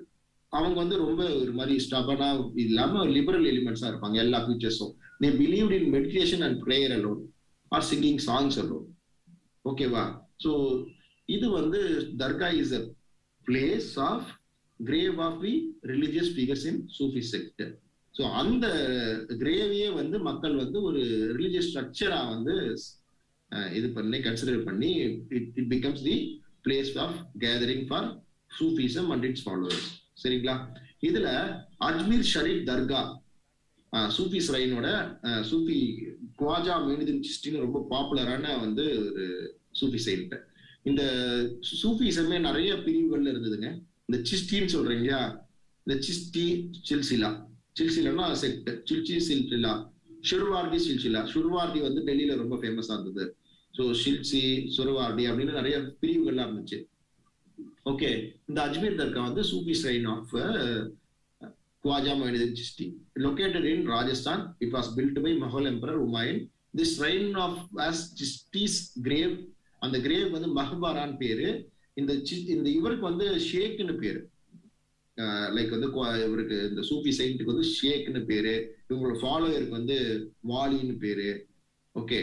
அவங்க வந்து ரொம்ப ஒரு மாதிரி ஸ்டபனா இல்லாம லிபரல் எலிமெண்ட்ஸா இருப்பாங்க எல்லா ஃபீச்சர்ஸும் they believe in meditation and prayer alone or singing songs alone ஓகேவா ஸோ இது வந்து dargah is a place of grave of the religious figures in Sufi sector ஸோ அந்த கிரேவியே வந்து மக்கள் வந்து ஒரு ரிலிஜியஸ் ஸ்ட்ரக்சரா வந்து இது பண்ணி கன்சிடர் பண்ணி it it becomes the place of gathering for Sufism and its followers சரிங்களா இதுல அஜ்மீர் ஷரீப் தர்கா சூஃபி ஸ்ரைனோட சூஃபி குவாஜா மெனிதின் சிஸ்டின்னு ரொம்ப பாப்புலரான வந்து ஒரு சூஃபி சைன்ட் இந்த சூஃபிசமே நிறைய பிரிவுகள்ல இருந்ததுங்க இந்த சிஸ்டின்னு சொல்றீங்க இந்த சிஸ்டி சில்சிலா சில்சிலானா செக்ட் சில்சி சில்சிலா ஷுர்வார்டி சில்சிலா ஷுர்வார்டி வந்து டெல்லியில ரொம்ப ஃபேமஸா இருந்தது ஸோ ஷில்சி சுரவார்டி அப்படின்னு நிறைய பிரிவுகள்லாம் இருந்துச்சு ஓகே இந்த அஜ்மீர் தர்கா வந்து Sufi shrine of Khwaja Moinuddin Chishti located in Rajasthan it was built by Mughal emperor Humayun the shrine of was Chishti's grave அந்த கிரேவ் வந்து மஹபாரான் பேரு இந்த இந்த இவருக்கு வந்து ஷேக்னு பேரு லைக் வந்து இவருக்கு இந்த சூஃபி சைன்ட்டுக்கு வந்து ஷேக்னு பேரு இவங்களோட ஃபாலோயருக்கு வந்து வாலின்னு பேரு ஓகே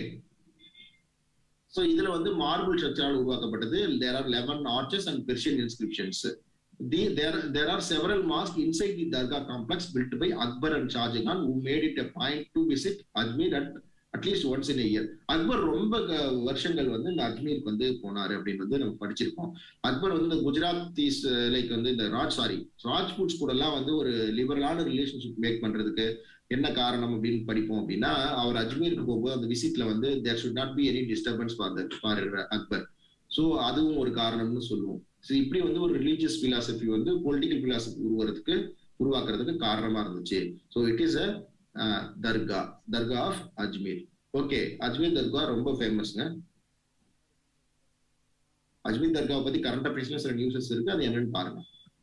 ஸோ இதுல வந்து மார்பிள் ஸ்ட்ரக்சரால் உருவாக்கப்பட்டது there are eleven arches and Persian inscriptions the there there are several mosque inside the dargah complex built by Akbar and Shah Jahan who made it a point to visit Ajmer at at least once in year Akbar ரொம்ப வருஷங்கள் வந்து இந்த அஜ்மீருக்கு வந்து போனாரு அப்படின்னு வந்து நம்ம படிச்சிருக்கோம் அக்பர் வந்து இந்த குஜராத்தீஸ் லைக் வந்து இந்த ராஜ் சாரி ராஜ்பூட்ஸ் கூட எல்லாம் வந்து ஒரு லிபரலான ரிலேஷன்ஷிப் மேக் பண்றதுக்கு என்ன காரணம் அப்படின்னு படிப்போம் அப்படின்னா அவர் அஜ்மீருக்கு போகும்போது அந்த விசிட்ல வந்து there should not be any disturbance for for Akbar so அதுவும் ஒரு காரணம்னு சொல்லுவோம் ஸோ இப்படி வந்து ஒரு ரிலீஜியஸ் பிலாசபி வந்து பொலிட்டிக்கல் பிலாசபி உருவறதுக்கு உருவாக்குறதுக்கு காரணமா இருந்துச்சு so it is a dargah dargah of Ajmer okay Ajmer dargah ரொம்ப ஃபேமஸ்ங்க அஜ்மீர் தர்காவை பத்தி கரண்ட் அஃபேர்ஸ்ல சில நியூஸஸ் இருக்கு அது என்னன்னு பாருங்க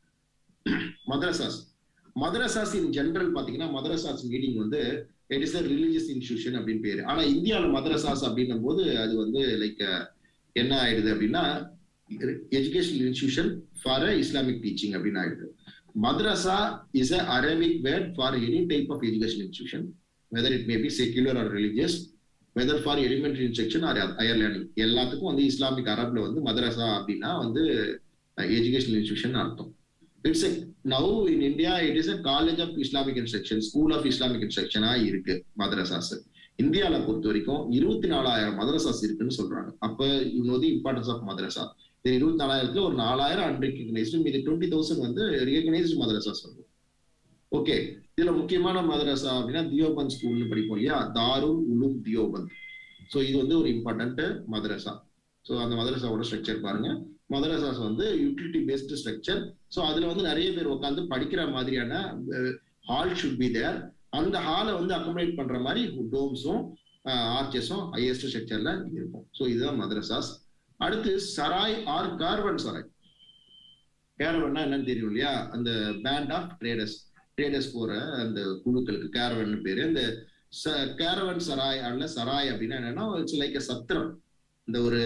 மதரசாஸ் மதரசாஸ் இன் ஜென்ரல் பாத்தீங்கன்னா மதரசாஸ் மீடிங் வந்து it is a religious institution அப்படின்னு பேரு ஆனா இந்தியாவில மதரசாஸ் அப்படின்னும் போது அது வந்து லைக் என்ன ஆயிடுது அப்படின்னா educational institution for Islamic teaching அப்படின்னு ஆயிடுது Madrasa is a Arabic word for any type of education institution, whether it may be secular or religious, whether for elementary instruction or higher learning. எல்லாத்துக்கும் வந்து Islamic அரப்ல வந்து மதரசா அப்படின்னா வந்து educational institution அர்த்தம் it's now in India it is a college of Islamic instruction school of Islamic இன்ஸ்ட்ரக்ஷனா இருக்கு மதரசாஸ் இந்தியாவில பொறுத்த வரைக்கும் இருபத்தி நாலாயிரம் மதரசாஸ் இருக்குன்னு சொல்றாங்க அப்ப you know the importance of madrasa இருபத்தி நாலாயிரத்துல ஒரு நாலாயிரம் அன்ரெகனைஸ்டு மீது டுவெண்ட்டி தௌசண்ட் வந்து ரிகனைஸ்டு மதரசாஸ் வரும் ஓகே இதுல முக்கியமான மதரசா அப்படின்னா தியோபந்த் ஸ்கூல்னு படிப்போம் இல்லையா தாருல் உலும் தியோபந்த் ஸோ இது வந்து ஒரு இம்பார்ட்டன்ட் மதரசா ஸோ அந்த மதரசாவோட ஸ்ட்ரக்சர் பாருங்க மதரசாஸ் வந்து யூட்டிலிட்டி பேஸ்டு ஸ்ட்ரக்சர் ஸோ அதுல வந்து நிறைய பேர் உட்காந்து படிக்கிற மாதிரியான ஹால் ஷுட் பி தேர் அந்த ஹாலை வந்து அக்கமடேட் பண்ற மாதிரி டோம்ஸும் ஆர்ச்சஸும் ஹையஸ்ட் ஸ்ட்ரக்சர்ல இருக்கும் ஸோ இதுதான் மதரசாஸ் அடுத்து சராய் ஆர் கார்வன் சராய் கேரவன்னா என்னன்னு தெரியும் இல்லையா அந்த பேண்ட் ஆஃப் ட்ரேடர்ஸ் ட்ரேடர்ஸ் போற அந்த குழுக்களுக்கு கேரவன் பேரு இந்த கேரவன் சராய் அல்ல சராய் அப்படின்னா என்னன்னா இட்ஸ் லைக் சத்திரம் இந்த ஒரு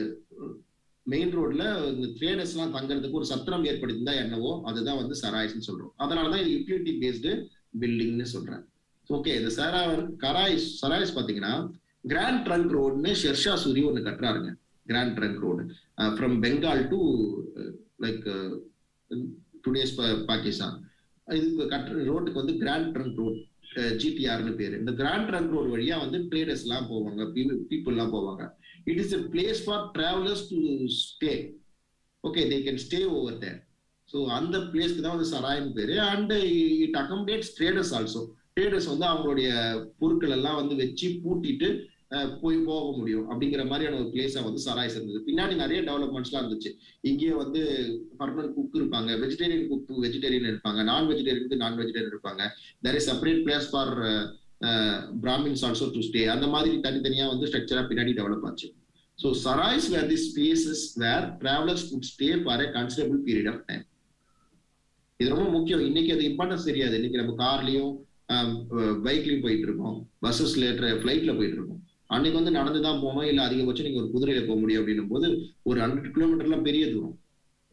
மெயின் ரோட்ல இந்த ட்ரேடர்ஸ் எல்லாம் தங்குறதுக்கு ஒரு சத்திரம் ஏற்படுத்திருந்தா என்னவோ அதுதான் வந்து சராய்ஸ்னு சொல்றோம் அதனாலதான் இது யூட்டிலிட்டி பேஸ்டு பில்டிங்னு சொல்றேன் ஓகே இந்த சராய் கராய் சராய்ஸ் பாத்தீங்கன்னா கிராண்ட் ட்ரங்க் ரோடுன்னு ஷெர்ஷா சூரி ஒன்று கட்டுறாருங்க grand trunk road from Bengal to like today's Pakistan இது கட்டுற ரோட்டுக்கு வந்து கிராண்ட் ட்ரங்க் ரோட் ஜிடிஆர்னு பேரு இந்த கிராண்ட் ட்ரங்க் ரோடு வழியா வந்து ட்ரேடர்ஸ் எல்லாம் போவாங்க பீப்புள் எல்லாம் போவாங்க it is a place for travellers to stay okay they can stay over there so அந்த பிளேஸ்க்கு தான் வந்து சராய்னு பேரு and it accommodates traders also traders வந்து அவங்களுடைய பொருட்கள் எல்லாம் வந்து வச்சு பூட்டிட்டு போய் போக முடியும் அப்படிங்கிற மாதிரியான ஒரு பிளேஸா வந்து சராய்ஸ் இருந்தது பின்னாடி நிறைய டெவலப்மெண்ட்ஸ்லாம் இருந்துச்சு இங்கேயே வந்து பர்மனன்ட் குக் இருப்பாங்க வெஜிடேரியன் குக் வெஜிடேரியன் இருப்பாங்க நான் வெஜிடேரியனுக்கு நான் வெஜிடேரியன் இருப்பாங்க there is separate place for Brahmins also to stay அந்த மாதிரி தனித்தனியா வந்து ஸ்ட்ரக்சரா பின்னாடி டெவலப் ஆச்சு so sarais were the spaces where travellers could stay for a considerable period of time இது ரொம்ப முக்கியம் இன்னைக்கு அது இம்பார்ட்டன்ஸ் தெரியாது இன்னைக்கு நம்ம கார்லயும் பைக்லயும் போயிட்டு இருக்கோம் பஸ்ஸஸ்ல ஃபிளைட்ல போயிட்டு இருக்கோம் அன்னைக்கு வந்து நடந்து தான் போகணும் இல்ல அதிகபட்சம் நீங்க ஒரு குதிரையில போக முடியும் அப்படின்னும் போது ஒரு ஹண்ட்ரட் கிலோமீட்டர்லாம் பெரிய தூரம்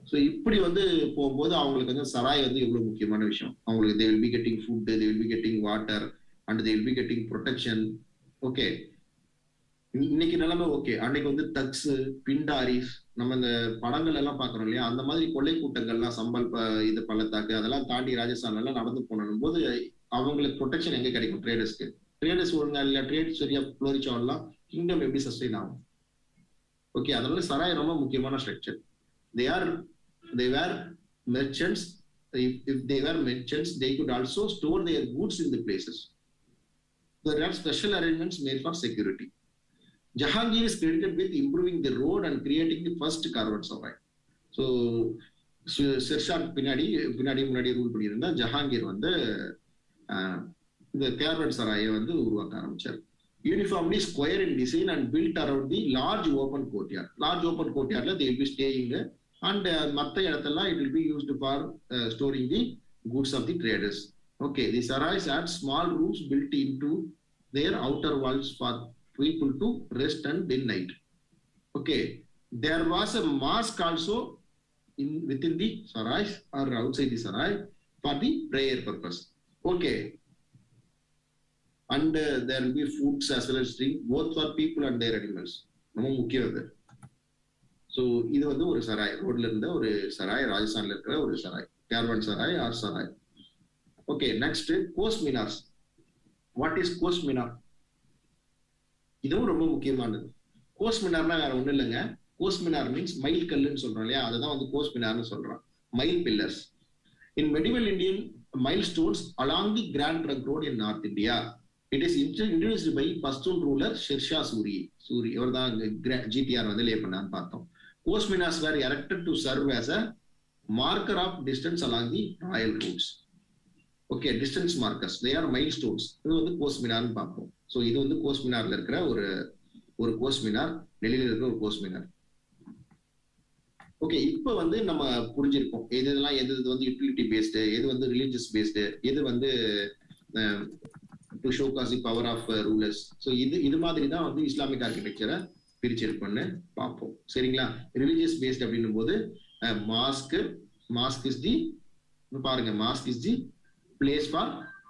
ஸோ இப்படி வந்து போகும்போது அவங்களுக்கு வந்து சராய் வந்து எவ்வளவு முக்கியமான விஷயம் அவங்களுக்கு they will be getting food they will be getting water and they will be getting protection okay இன்னைக்கு நிலைமை ஓகே அன்னைக்கு வந்து தக்ஸ் பிண்டாரிஸ் நம்ம இந்த படங்கள் எல்லாம் பாக்குறோம் இல்லையா அந்த மாதிரி கொள்ளை கூட்டங்கள்லாம் சம்பல் இது பள்ளத்தாக்கு அதெல்லாம் தாண்டி ராஜஸ்தான் எல்லாம் நடந்து போனும் போது அவங்களுக்கு ப்ரொடெக்ஷன் எங்க கிடைக்கும் ட்ரேடர்ஸ்க்கு ட்ரேடர்ஸ் ஒழுங்கா இல்ல ட்ரேட் சரியா புளோரிச்சாலாம் கிங்டம் எப்படி சஸ்டெயின் ஆகும் ஓகே அதனால சராய் ரொம்ப முக்கியமான structure they are they were merchants if they were merchants they could also store their goods in the places there are special arrangements made for security. Jahangir is credited with improving the road and creating the first caravan sarai. So, ஷெர்ஷான் பின்னாடி பின்னாடி முன்னாடி rule பண்ணியிருந்தா ஜஹாங்கீர் வந்து இந்த caravan சராயை வந்து உருவாக்க ஆரம்பிச்சார் uniformly square in design and built around the large open courtyard large open கோர்ட்யார்ட்ல they will be staying and மற்ற இடத்தெல்லாம் it will be used for storing the goods of the traders Okay, the sarais had small rooms built into their outer walls for people to rest and day night. Okay, there was a mosque also in within the sarais or outside the sarai for the prayer purpose. Okay, and uh, there will be foods as well as drink both for people and their animals. ரொம்ப முக்கியம் அது so இது வந்து ஒரு சராய் ரோட்ல இருந்த ஒரு சராய் ராஜஸ்தான்ல இருக்கிற ஒரு sarai caravan sarai or sarai okay next kos minars what is kos minar இதுவும் ரொம்ப முக்கியமானது கோஸ் மினார்னா வேற ஒண்ணும் இல்லைங்க கோஸ் மினார் மீன்ஸ் மயில் கல்லுன்னு சொல்றோம் இல்லையா அதுதான் வந்து கோஸ் மினார்னு சொல்றோம் mile pillars in medieval Indian mile stones along the grand trunk road in north India it is introduced by Pashtun ruler Sher Shah Suri Suri இவர் தான் ஜிடிஆர் வந்து லே பண்ணான்னு பார்த்தோம் kos minars were erected to serve as a marker of distance along the royal routes okay distance markers they are mile stones இது வந்து கோஸ்மினார்னு பார்ப்போம் so இது வந்து கோஸ்மினார்ல இருக்கிற ஒரு ஒரு கோஸ்மினார் டெல்லியில இருக்கிற ஒரு கோஸ்மினார் ஓகே இப்போ வந்து நம்ம புரிஞ்சிருக்கோம் எது இதெல்லாம் எது இது வந்து யூட்டிலிட்டி பேஸ்டு எது வந்து ரிலீஜியஸ் பேஸ்டு எது வந்து to showcase the power of rulers so இது இது மாதிரி தான் வந்து இஸ்லாமிக் ஆர்கிடெக்சரை பிரிச்சிருக்கோம்னு பார்ப்போம் சரிங்களா ரிலீஜியஸ் பேஸ்ட் அப்படின்னும் போது மாஸ்க் மாஸ்க் இஸ் தி பாருங்க mosque is the place for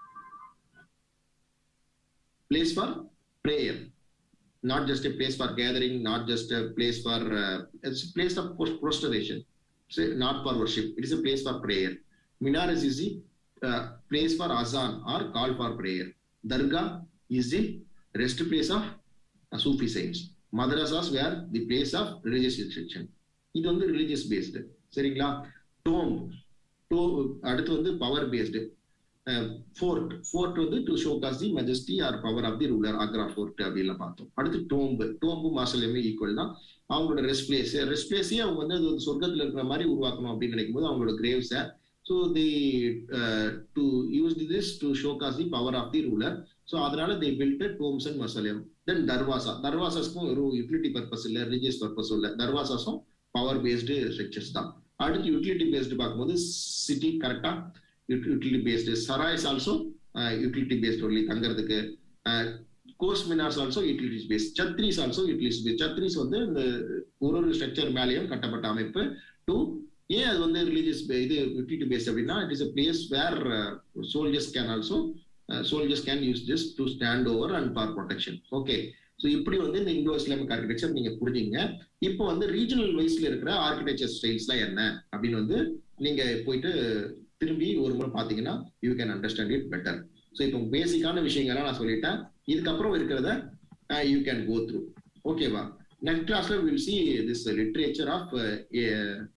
place for prayer not just a place for gathering not just a place for uh, it's a place of prostration so not for worship it is a place for prayer minaras is the uh, place for azan or call for prayer dargah is the rest place of uh, sufi saints madrasas were the place of religious instruction இது வந்து religious based சரிங்களா டோம் டோ அடுத்து வந்து power based fort fort வந்து to showcase the majesty or power of the ruler Agra fort அப்படின்லாம் பார்த்தோம் அடுத்து டோம்பு டோம்பு மாசலையுமே ஈக்குவல் தான் அவங்களோட ரெஸ்ட் பிளேஸ் ரெஸ்ட் பிளேஸே அவங்க வந்து அது சொர்க்கத்துல இருக்கிற மாதிரி உருவாக்கணும் அப்படின்னு நினைக்கும் போது அவங்களோட கிரேவ்ஸை so the to use this to showcase the power of the ruler so அதனால the built domes and mausoleum then darwaza தர்வாசாஸ்க்கும் ஒரு யூட்டிலிட்டி பர்பஸ் இல்லை ரிலீஜியஸ் பர்பஸ் இல்லை தர்வாசாஸும் பவர் பேஸ்டு ஸ்ட்ரக்சர்ஸ் தான் அடுத்து யூட்டிலிட்டி பேஸ்டு பார்க்கும்போது சிட்டி கரெக்டா utility based sarais also utility based only தங்குறதுக்கு kos minars also utilities base chhatris also utilities base chhatris வந்து இந்த ஒரு ஒரு ஸ்ட்ரக்சர் மேலேயும் கட்டப்பட்ட அமைப்பு டூ ஏன் அது வந்து ரிலீஜியஸ் இது யூட்டிலிட்டி பேஸ் அப்படின்னா it is a place where soldiers can also soldiers can use this to stand over and for protection okay so இப்படி வந்து இந்த இந்தோ இஸ்லாமிக் ஆர்கிடெக்சர் நீங்க புரிஞ்சுங்க இப்போ வந்து ரீஜனல் வைஸ்ல இருக்கிற ஆர்கிடெக்சர் ஸ்டைல்ஸ்லாம் என்ன அப்படின்னு வந்து நீங்க போயிட்டு திரும்பி ஒரு முறை பாத்தீங்கன்னா you can understand it better so இப்போ பேசிக்கான விஷயங்கள்லாம் நான் சொல்லிட்டேன் இதுக்கப்புறம் இருக்கிறத யூ கேன் கோ த்ரூ ஓகேவா நெக்ஸ்ட் கிளாஸ்ல will see this literature of